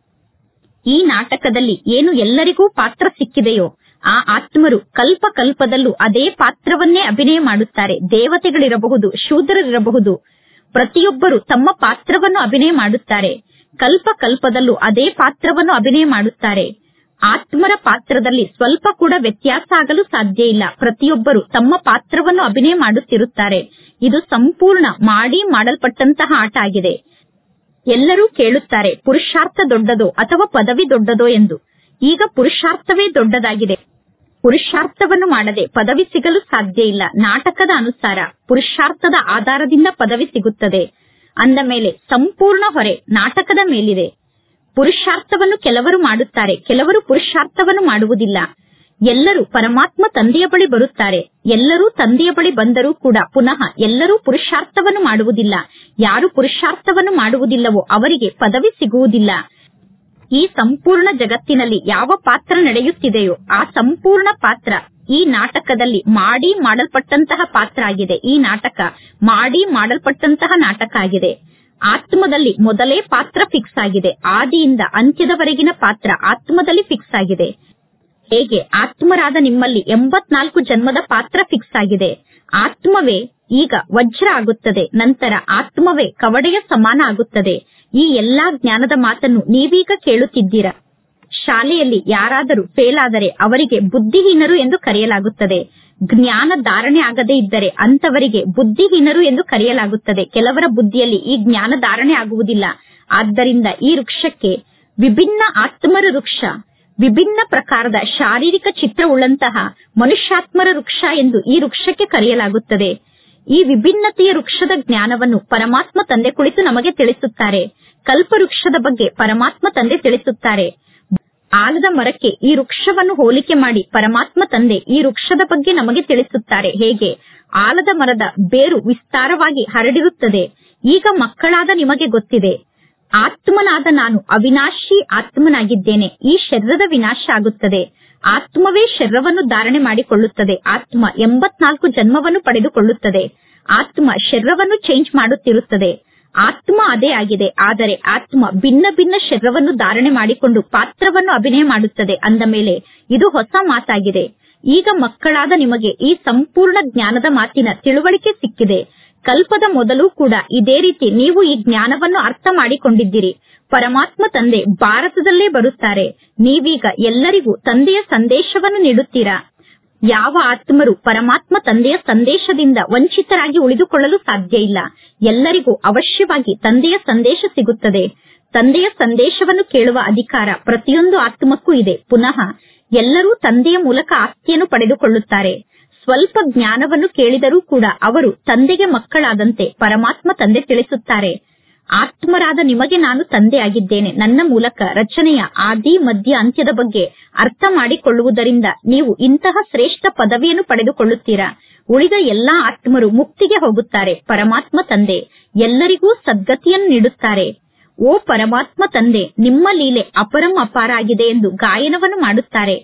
ಈ ನಾಟಕದಲ್ಲಿ ಏನು ಎಲ್ಲರಿಗೂ ಪಾತ್ರ ಸಿಕ್ಕಿದೆಯೋ ಆ ಆತ್ಮರು ಕಲ್ಪ ಕಲ್ಪದಲ್ಲೂ ಅದೇ ಪಾತ್ರವನ್ನೇ ಅಭಿನಯ ಮಾಡುತ್ತಾರೆ ದೇವತೆಗಳಿರಬಹುದು ಶೂದ್ರರಿರಬಹುದು ಪ್ರತಿಯೊಬ್ಬರು ತಮ್ಮ ಪಾತ್ರವನ್ನು ಅಭಿನಯ ಮಾಡುತ್ತಾರೆ ಕಲ್ಪ ಕಲ್ಪದಲ್ಲೂ ಅದೇ ಪಾತ್ರವನ್ನು ಅಭಿನಯ ಮಾಡುತ್ತಾರೆ ಆತ್ಮರ ಪಾತ್ರದಲ್ಲಿ ಸ್ವಲ್ಪ ಕೂಡ ವ್ಯತ್ಯಾಸ ಆಗಲು ಸಾಧ್ಯ ಇಲ್ಲ ಪ್ರತಿಯೊಬ್ಬರು ತಮ್ಮ ಪಾತ್ರವನ್ನು ಅಭಿನಯ ಮಾಡುತ್ತಿರುತ್ತಾರೆ ಇದು ಸಂಪೂರ್ಣ ಮಾಡಿ ಮಾಡಲ್ಪಟ್ಟಂತಹ ಆಟ ಆಗಿದೆ ಎಲ್ಲರೂ ಕೇಳುತ್ತಾರೆ ಪುರುಷಾರ್ಥ ದೊಡ್ಡದೋ ಅಥವಾ ಪದವಿ ದೊಡ್ಡದೋ ಎಂದು ಈಗ ಪುರುಷಾರ್ಥವೇ ದೊಡ್ಡದಾಗಿದೆ ಪುರುಷಾರ್ಥವನ್ನು ಮಾಡದೆ ಪದವಿ ಸಿಗಲು ಸಾಧ್ಯ ಇಲ್ಲ ನಾಟಕದ ಅನುಸಾರ ಪುರುಷಾರ್ಥದ ಆಧಾರದಿಂದ ಪದವಿ ಸಿಗುತ್ತದೆ ಅಂದ ಮೇಲೆ ಸಂಪೂರ್ಣ ಹೊರೆ ನಾಟಕದ ಮೇಲಿದೆ ಪುರುಷಾರ್ಥವನ್ನು ಕೆಲವರು ಮಾಡುತ್ತಾರೆ ಕೆಲವರು ಪುರುಷಾರ್ಥವನ್ನು ಮಾಡುವುದಿಲ್ಲ ಎಲ್ಲರೂ ಪರಮಾತ್ಮ ತಂದೆಯ ಬಳಿ ಬರುತ್ತಾರೆ ಎಲ್ಲರೂ ತಂದೆಯ ಬಳಿ ಬಂದರೂ ಕೂಡ ಪುನಃ ಎಲ್ಲರೂ ಪುರುಷಾರ್ಥವನ್ನು ಮಾಡುವುದಿಲ್ಲ ಯಾರು ಪುರುಷಾರ್ಥವನ್ನು ಮಾಡುವುದಿಲ್ಲವೋ ಅವರಿಗೆ ಪದವಿ ಸಿಗುವುದಿಲ್ಲ ಈ ಸಂಪೂರ್ಣ ಜಗತ್ತಿನಲ್ಲಿ ಯಾವ ಪಾತ್ರ ನಡೆಯುತ್ತಿದೆಯೋ ಆ ಸಂಪೂರ್ಣ ಪಾತ್ರ ಈ ನಾಟಕದಲ್ಲಿ ಮಾಡಿ ಮಾಡಲ್ಪಟ್ಟಂತಹ ಪಾತ್ರ ಆಗಿದೆ ಈ ನಾಟಕ ಮಾಡಿ ಮಾಡಲ್ಪಟ್ಟಂತಹ ನಾಟಕ ಆಗಿದೆ ಆತ್ಮದಲ್ಲಿ ಮೊದಲೇ ಪಾತ್ರ ಫಿಕ್ಸ್ ಆಗಿದೆ ಆದಿಯಿಂದ ಅಂತ್ಯದವರೆಗಿನ ಪಾತ್ರ ಆತ್ಮದಲ್ಲಿ ಫಿಕ್ಸ್ ಆಗಿದೆ ಹೇಗೆ ಆತ್ಮರಾದ ನಿಮ್ಮಲ್ಲಿ ಎಂಬತ್ನಾಲ್ಕು ಜನ್ಮದ ಪಾತ್ರ ಫಿಕ್ಸ್ ಆಗಿದೆ ಆತ್ಮವೇ ಈಗ ವಜ್ರ ಆಗುತ್ತದೆ ನಂತರ ಆತ್ಮವೇ ಕವಡೆಯ ಸಮಾನ ಆಗುತ್ತದೆ ಈ ಎಲ್ಲಾ ಜ್ಞಾನದ ಮಾತನ್ನು ನೀವೀಗ ಕೇಳುತ್ತಿದ್ದೀರಾ ಶಾಲೆಯಲ್ಲಿ ಯಾರಾದರೂ ಫೇಲ್ ಆದರೆ ಅವರಿಗೆ ಬುದ್ಧಿಹೀನರು ಎಂದು ಕರೆಯಲಾಗುತ್ತದೆ ಜ್ಞಾನ ಧಾರಣೆ ಆಗದೇ ಇದ್ದರೆ ಅಂತವರಿಗೆ ಬುದ್ಧಿಹೀನರು ಎಂದು ಕರೆಯಲಾಗುತ್ತದೆ ಕೆಲವರ ಬುದ್ಧಿಯಲ್ಲಿ ಈ ಜ್ಞಾನ ಧಾರಣೆ ಆಗುವುದಿಲ್ಲ ಆದ್ದರಿಂದ ಈ ವೃಕ್ಷಕ್ಕೆ ವಿಭಿನ್ನ ಆತ್ಮರ ವೃಕ್ಷ ವಿಭಿನ್ನ ಪ್ರಕಾರದ ಶಾರೀರಿಕ ಚಿತ್ರವುಳ್ಳಂತಹ ಮನುಷ್ಯಾತ್ಮರ ವೃಕ್ಷ ಎಂದು ಈ ವೃಕ್ಷಕ್ಕೆ ಕರೆಯಲಾಗುತ್ತದೆ ಈ ವಿಭಿನ್ನತೆಯ ವೃಕ್ಷದ ಜ್ಞಾನವನ್ನು ಪರಮಾತ್ಮ ತಂದೆ ಕುಳಿತು ನಮಗೆ ತಿಳಿಸುತ್ತಾರೆ ಕಲ್ಪವೃಕ್ಷದ ಬಗ್ಗೆ ಪರಮಾತ್ಮ ತಂದೆ ತಿಳಿಸುತ್ತಾರೆ ಆಲದ ಮರಕ್ಕೆ ಈ ವೃಕ್ಷವನ್ನು ಹೋಲಿಕೆ ಮಾಡಿ ಪರಮಾತ್ಮ ತಂದೆ ಈ ವೃಕ್ಷದ ಬಗ್ಗೆ ನಮಗೆ ತಿಳಿಸುತ್ತಾರೆ ಹೇಗೆ ಆಲದ ಮರದ ಬೇರು ವಿಸ್ತಾರವಾಗಿ ಹರಡಿರುತ್ತದೆ ಈಗ ಮಕ್ಕಳಾದ ನಿಮಗೆ ಗೊತ್ತಿದೆ ಆತ್ಮನಾದ ನಾನು ಅವಿನಾಶಿ ಆತ್ಮನಾಗಿದ್ದೇನೆ ಈ ಶರೀರದ ವಿನಾಶ ಆಗುತ್ತದೆ ಆತ್ಮವೇ ಶರೀರವನ್ನು ಧಾರಣೆ ಮಾಡಿಕೊಳ್ಳುತ್ತದೆ ಆತ್ಮ ಎಂಬತ್ನಾಲ್ಕು ಜನ್ಮವನ್ನು ಪಡೆದುಕೊಳ್ಳುತ್ತದೆ ಆತ್ಮ ಶರೀರವನ್ನು ಚೇಂಜ್ ಮಾಡುತ್ತಿರುತ್ತದೆ ಆತ್ಮ ಅದೇ ಆಗಿದೆ ಆದರೆ ಆತ್ಮ ಭಿನ್ನ ಭಿನ್ನ ಶರೀರವನ್ನು ಧಾರಣೆ ಮಾಡಿಕೊಂಡು ಪಾತ್ರವನ್ನು ಅಭಿನಯ ಮಾಡುತ್ತದೆ ಅಂದ ಮೇಲೆ ಇದು ಹೊಸ ಮಾತಾಗಿದೆ ಈಗ ಮಕ್ಕಳಾದ ನಿಮಗೆ ಈ ಸಂಪೂರ್ಣ ಜ್ಞಾನದ ಮಾತಿನ ತಿಳುವಳಿಕೆ ಸಿಕ್ಕಿದೆ ಕಲ್ಪದ ಮೊದಲು ಕೂಡ ಇದೇ ರೀತಿ ನೀವು ಈ ಜ್ಞಾನವನ್ನು ಅರ್ಥ ಮಾಡಿಕೊಂಡಿದ್ದೀರಿ ಪರಮಾತ್ಮ ತಂದೆ ಭಾರತದಲ್ಲೇ ಬರುತ್ತಾರೆ ನೀವೀಗ ಎಲ್ಲರಿಗೂ ತಂದೆಯ ಸಂದೇಶವನ್ನು ನೀಡುತ್ತೀರಾ ಯಾವ ಆತ್ಮರು ಪರಮಾತ್ಮ ತಂದೆಯ ಸಂದೇಶದಿಂದ ವಂಚಿತರಾಗಿ ಉಳಿದುಕೊಳ್ಳಲು ಸಾಧ್ಯ ಇಲ್ಲ ಎಲ್ಲರಿಗೂ ಅವಶ್ಯವಾಗಿ ತಂದೆಯ ಸಂದೇಶ ಸಿಗುತ್ತದೆ ತಂದೆಯ ಸಂದೇಶವನ್ನು ಕೇಳುವ ಅಧಿಕಾರ ಪ್ರತಿಯೊಂದು ಆತ್ಮಕ್ಕೂ ಇದೆ ಪುನಃ ಎಲ್ಲರೂ ತಂದೆಯ ಮೂಲಕ ಆಸ್ತಿಯನ್ನು ಪಡೆದುಕೊಳ್ಳುತ್ತಾರೆ ಸ್ವಲ್ಪ ಜ್ಞಾನವನ್ನು ಕೇಳಿದರೂ ಕೂಡ ಅವರು ತಂದೆಗೆ ಮಕ್ಕಳಾದಂತೆ ಪರಮಾತ್ಮ ತಂದೆ ತಿಳಿಸುತ್ತಾರೆ ಆತ್ಮರಾದ ನಿಮಗೆ ನಾನು ತಂದೆ ಆಗಿದ್ದೇನೆ ನನ್ನ ಮೂಲಕ ರಚನೆಯ ಆದಿ ಮಧ್ಯ ಅಂತ್ಯದ ಬಗ್ಗೆ ಅರ್ಥ ಮಾಡಿಕೊಳ್ಳುವುದರಿಂದ ನೀವು ಇಂತಹ ಶ್ರೇಷ್ಠ ಪದವಿಯನ್ನು ಪಡೆದುಕೊಳ್ಳುತ್ತೀರಾ ಉಳಿದ ಎಲ್ಲಾ ಆತ್ಮರು ಮುಕ್ತಿಗೆ ಹೋಗುತ್ತಾರೆ ಪರಮಾತ್ಮ ತಂದೆ ಎಲ್ಲರಿಗೂ ಸದ್ಗತಿಯನ್ನು ನೀಡುತ್ತಾರೆ ಓ ಪರಮಾತ್ಮ ತಂದೆ ನಿಮ್ಮ ಲೀಲೆ ಅಪರಂ ಅಪಾರ ಆಗಿದೆ ಎಂದು ಗಾಯನವನ್ನು ಮಾಡುತ್ತಾರೆ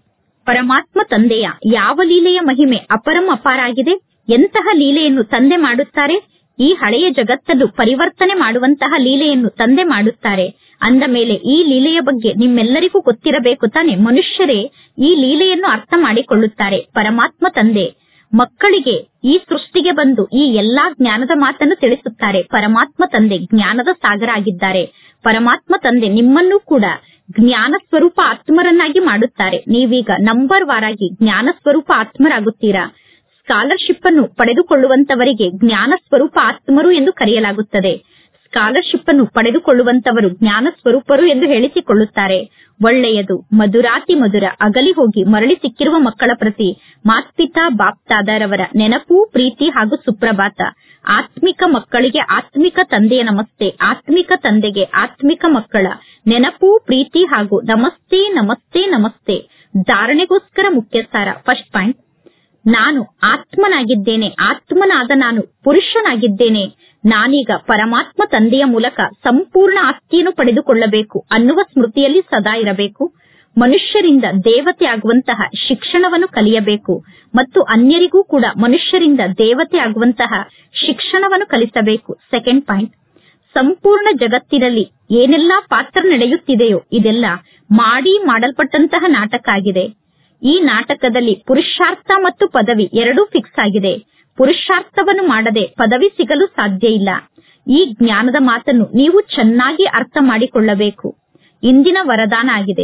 ಪರಮಾತ್ಮ ತಂದೆಯ ಯಾವ ಲೀಲೆಯ ಮಹಿಮೆ ಅಪರಂ ಅಪಾರ ಆಗಿದೆ ಎಂತಹ ಲೀಲೆಯನ್ನು ತಂದೆ ಮಾಡುತ್ತಾರೆ ಈ ಹಳೆಯ ಜಗತ್ತನ್ನು ಪರಿವರ್ತನೆ ಮಾಡುವಂತಹ ಲೀಲೆಯನ್ನು ತಂದೆ ಮಾಡುತ್ತಾರೆ ಅಂದ ಮೇಲೆ ಈ ಲೀಲೆಯ ಬಗ್ಗೆ ನಿಮ್ಮೆಲ್ಲರಿಗೂ ಗೊತ್ತಿರಬೇಕು ತಾನೆ ಮನುಷ್ಯರೇ ಈ ಲೀಲೆಯನ್ನು ಅರ್ಥ ಮಾಡಿಕೊಳ್ಳುತ್ತಾರೆ ಪರಮಾತ್ಮ ತಂದೆ ಮಕ್ಕಳಿಗೆ ಈ ಸೃಷ್ಟಿಗೆ ಬಂದು ಈ ಎಲ್ಲಾ ಜ್ಞಾನದ ಮಾತನ್ನು ತಿಳಿಸುತ್ತಾರೆ ಪರಮಾತ್ಮ ತಂದೆ ಜ್ಞಾನದ ಸಾಗರ ಆಗಿದ್ದಾರೆ ಪರಮಾತ್ಮ ತಂದೆ ನಿಮ್ಮನ್ನೂ ಕೂಡ ಜ್ಞಾನ ಸ್ವರೂಪ ಆತ್ಮರನ್ನಾಗಿ ಮಾಡುತ್ತಾರೆ ನೀವೀಗ ನಂಬರ್ ವಾರಾಗಿ ಜ್ಞಾನ ಸ್ವರೂಪ ಆತ್ಮರಾಗುತ್ತೀರಾ ಸ್ಕಾಲರ್ಶಿಪ್ ಅನ್ನು ಪಡೆದುಕೊಳ್ಳುವಂತವರಿಗೆ ಜ್ಞಾನ ಸ್ವರೂಪ ಆತ್ಮರು ಎಂದು ಕರೆಯಲಾಗುತ್ತದೆ ಸ್ಕಾಲರ್ಶಿಪ್ ಅನ್ನು ಪಡೆದುಕೊಳ್ಳುವಂತವರು ಜ್ಞಾನ ಸ್ವರೂಪರು ಎಂದು ಹೇಳಿಸಿಕೊಳ್ಳುತ್ತಾರೆ ಒಳ್ಳೆಯದು ಮಧುರಾತಿ ಮಧುರ ಅಗಲಿ ಹೋಗಿ ಮರಳಿ ಸಿಕ್ಕಿರುವ ಮಕ್ಕಳ ಪ್ರತಿ ಮಾತ್ಪಿತಾ ಬಾಪ್ತಾದರವರ ನೆನಪು ಪ್ರೀತಿ ಹಾಗೂ ಸುಪ್ರಭಾತ ಆತ್ಮಿಕ ಮಕ್ಕಳಿಗೆ ಆತ್ಮಿಕ ತಂದೆಯ ನಮಸ್ತೆ ಆತ್ಮಿಕ ತಂದೆಗೆ ಆತ್ಮಿಕ ಮಕ್ಕಳ ನೆನಪು ಪ್ರೀತಿ ಹಾಗೂ ನಮಸ್ತೆ ನಮಸ್ತೆ ನಮಸ್ತೆ ಧಾರಣೆಗೋಸ್ಕರ ಮುಖ್ಯ ಸಾರ ಫಸ್ಟ್ ಪಾಯಿಂಟ್ ನಾನು ಆತ್ಮನಾಗಿದ್ದೇನೆ ಆತ್ಮನಾದ ನಾನು ಪುರುಷನಾಗಿದ್ದೇನೆ ನಾನೀಗ ಪರಮಾತ್ಮ ತಂದೆಯ ಮೂಲಕ ಸಂಪೂರ್ಣ ಆಸ್ತಿಯನ್ನು ಪಡೆದುಕೊಳ್ಳಬೇಕು ಅನ್ನುವ ಸ್ಮೃತಿಯಲ್ಲಿ ಸದಾ ಇರಬೇಕು ಮನುಷ್ಯರಿಂದ ದೇವತೆ ಆಗುವಂತಹ ಶಿಕ್ಷಣವನ್ನು ಕಲಿಯಬೇಕು ಮತ್ತು ಅನ್ಯರಿಗೂ ಕೂಡ ಮನುಷ್ಯರಿಂದ ದೇವತೆ ಆಗುವಂತಹ ಶಿಕ್ಷಣವನ್ನು ಕಲಿಸಬೇಕು ಸೆಕೆಂಡ್ ಪಾಯಿಂಟ್ ಸಂಪೂರ್ಣ ಜಗತ್ತಿನಲ್ಲಿ ಏನೆಲ್ಲಾ ಪಾತ್ರ ನಡೆಯುತ್ತಿದೆಯೋ ಇದೆಲ್ಲ ಮಾಡಿ ಮಾಡಲ್ಪಟ್ಟಂತಹ ನಾಟಕ ಆಗಿದೆ ಈ ನಾಟಕದಲ್ಲಿ ಪುರುಷಾರ್ಥ ಮತ್ತು ಪದವಿ ಎರಡೂ ಫಿಕ್ಸ್ ಆಗಿದೆ ಪುರುಷಾರ್ಥವನ್ನು ಮಾಡದೆ ಪದವಿ ಸಿಗಲು ಸಾಧ್ಯ ಇಲ್ಲ ಈ ಜ್ಞಾನದ ಮಾತನ್ನು ನೀವು ಚೆನ್ನಾಗಿ ಅರ್ಥ ಮಾಡಿಕೊಳ್ಳಬೇಕು ಇಂದಿನ ವರದಾನ ಆಗಿದೆ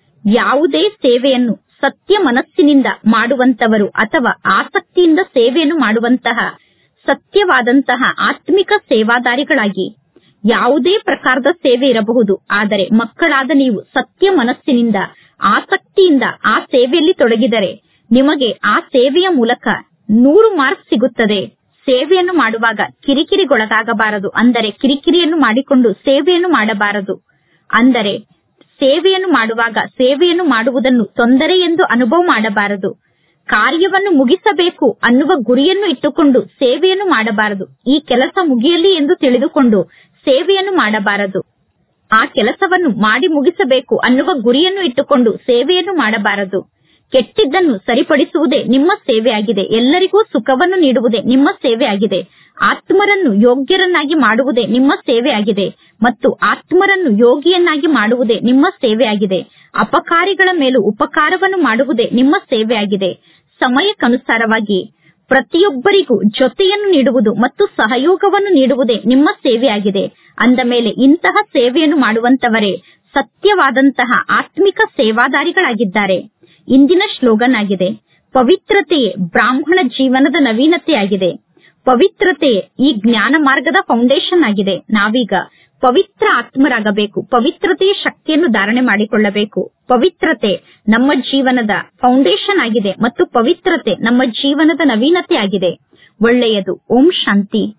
ಯಾವುದೇ ಸೇವೆಯನ್ನು ಸತ್ಯ ಮನಸ್ಸಿನಿಂದ ಮಾಡುವಂತವರು ಅಥವಾ ಆಸಕ್ತಿಯಿಂದ ಸೇವೆಯನ್ನು ಮಾಡುವಂತಹ ಸತ್ಯವಾದಂತಹ ಆತ್ಮಿಕ ಸೇವಾದಾರಿಗಳಾಗಿ ಯಾವುದೇ ಪ್ರಕಾರದ ಸೇವೆ ಇರಬಹುದು ಆದರೆ ಮಕ್ಕಳಾದ ನೀವು ಸತ್ಯ ಮನಸ್ಸಿನಿಂದ ಆಸಕ್ತಿಯಿಂದ ಆ ಸೇವೆಯಲ್ಲಿ ತೊಡಗಿದರೆ ನಿಮಗೆ ಆ ಸೇವೆಯ ಮೂಲಕ ನೂರು ಮಾರ್ಕ್ ಸಿಗುತ್ತದೆ ಸೇವೆಯನ್ನು ಮಾಡುವಾಗ ಕಿರಿಕಿರಿಗೊಳಗಾಗಬಾರದು ಅಂದರೆ ಕಿರಿಕಿರಿಯನ್ನು ಮಾಡಿಕೊಂಡು ಸೇವೆಯನ್ನು ಮಾಡಬಾರದು ಅಂದರೆ ಸೇವೆಯನ್ನು ಮಾಡುವಾಗ ಸೇವೆಯನ್ನು ಮಾಡುವುದನ್ನು ತೊಂದರೆ ಎಂದು ಅನುಭವ ಮಾಡಬಾರದು ಕಾರ್ಯವನ್ನು ಮುಗಿಸಬೇಕು ಅನ್ನುವ ಗುರಿಯನ್ನು ಇಟ್ಟುಕೊಂಡು ಸೇವೆಯನ್ನು ಮಾಡಬಾರದು ಈ ಕೆಲಸ ಮುಗಿಯಲಿ ಎಂದು ತಿಳಿದುಕೊಂಡು ಸೇವೆಯನ್ನು ಮಾಡಬಾರದು ಆ ಕೆಲಸವನ್ನು ಮಾಡಿ ಮುಗಿಸಬೇಕು ಅನ್ನುವ ಗುರಿಯನ್ನು ಇಟ್ಟುಕೊಂಡು ಸೇವೆಯನ್ನು ಮಾಡಬಾರದು ಕೆಟ್ಟಿದ್ದನ್ನು ಸರಿಪಡಿಸುವುದೇ ನಿಮ್ಮ ಸೇವೆಯಾಗಿದೆ ಎಲ್ಲರಿಗೂ ಸುಖವನ್ನು ನೀಡುವುದೇ ನಿಮ್ಮ ಸೇವೆಯಾಗಿದೆ ಆತ್ಮರನ್ನು ಯೋಗ್ಯರನ್ನಾಗಿ ಮಾಡುವುದೇ ನಿಮ್ಮ ಸೇವೆಯಾಗಿದೆ ಮತ್ತು ಆತ್ಮರನ್ನು ಯೋಗಿಯನ್ನಾಗಿ ಮಾಡುವುದೇ ನಿಮ್ಮ ಸೇವೆಯಾಗಿದೆ ಅಪಕಾರಿಗಳ ಮೇಲೂ ಉಪಕಾರವನ್ನು ಮಾಡುವುದೇ ನಿಮ್ಮ ಸೇವೆಯಾಗಿದೆ ಸಮಯಕ್ಕನುಸಾರವಾಗಿ ಪ್ರತಿಯೊಬ್ಬರಿಗೂ ಜೊತೆಯನ್ನು ನೀಡುವುದು ಮತ್ತು ಸಹಯೋಗವನ್ನು ನೀಡುವುದೇ ನಿಮ್ಮ ಸೇವೆಯಾಗಿದೆ ಅಂದ ಮೇಲೆ ಇಂತಹ ಸೇವೆಯನ್ನು ಮಾಡುವಂತವರೇ ಸತ್ಯವಾದಂತಹ ಆತ್ಮಿಕ ಸೇವಾದಾರಿಗಳಾಗಿದ್ದಾರೆ ಇಂದಿನ ಶ್ಲೋಗನ್ ಆಗಿದೆ ಪವಿತ್ರತೆಯೇ ಬ್ರಾಹ್ಮಣ ಜೀವನದ ನವೀನತೆಯಾಗಿದೆ ಪವಿತ್ರತೆಯೇ ಈ ಜ್ಞಾನ ಮಾರ್ಗದ ಫೌಂಡೇಶನ್ ಆಗಿದೆ ನಾವೀಗ ಪವಿತ್ರ ಆತ್ಮರಾಗಬೇಕು ಪವಿತ್ರತೆಯ ಶಕ್ತಿಯನ್ನು ಧಾರಣೆ ಮಾಡಿಕೊಳ್ಳಬೇಕು ಪವಿತ್ರತೆ ನಮ್ಮ ಜೀವನದ ಫೌಂಡೇಶನ್ ಆಗಿದೆ ಮತ್ತು ಪವಿತ್ರತೆ ನಮ್ಮ ಜೀವನದ ನವೀನತೆ ಆಗಿದೆ ಒಳ್ಳೆಯದು ಓಂ ಶಾಂತಿ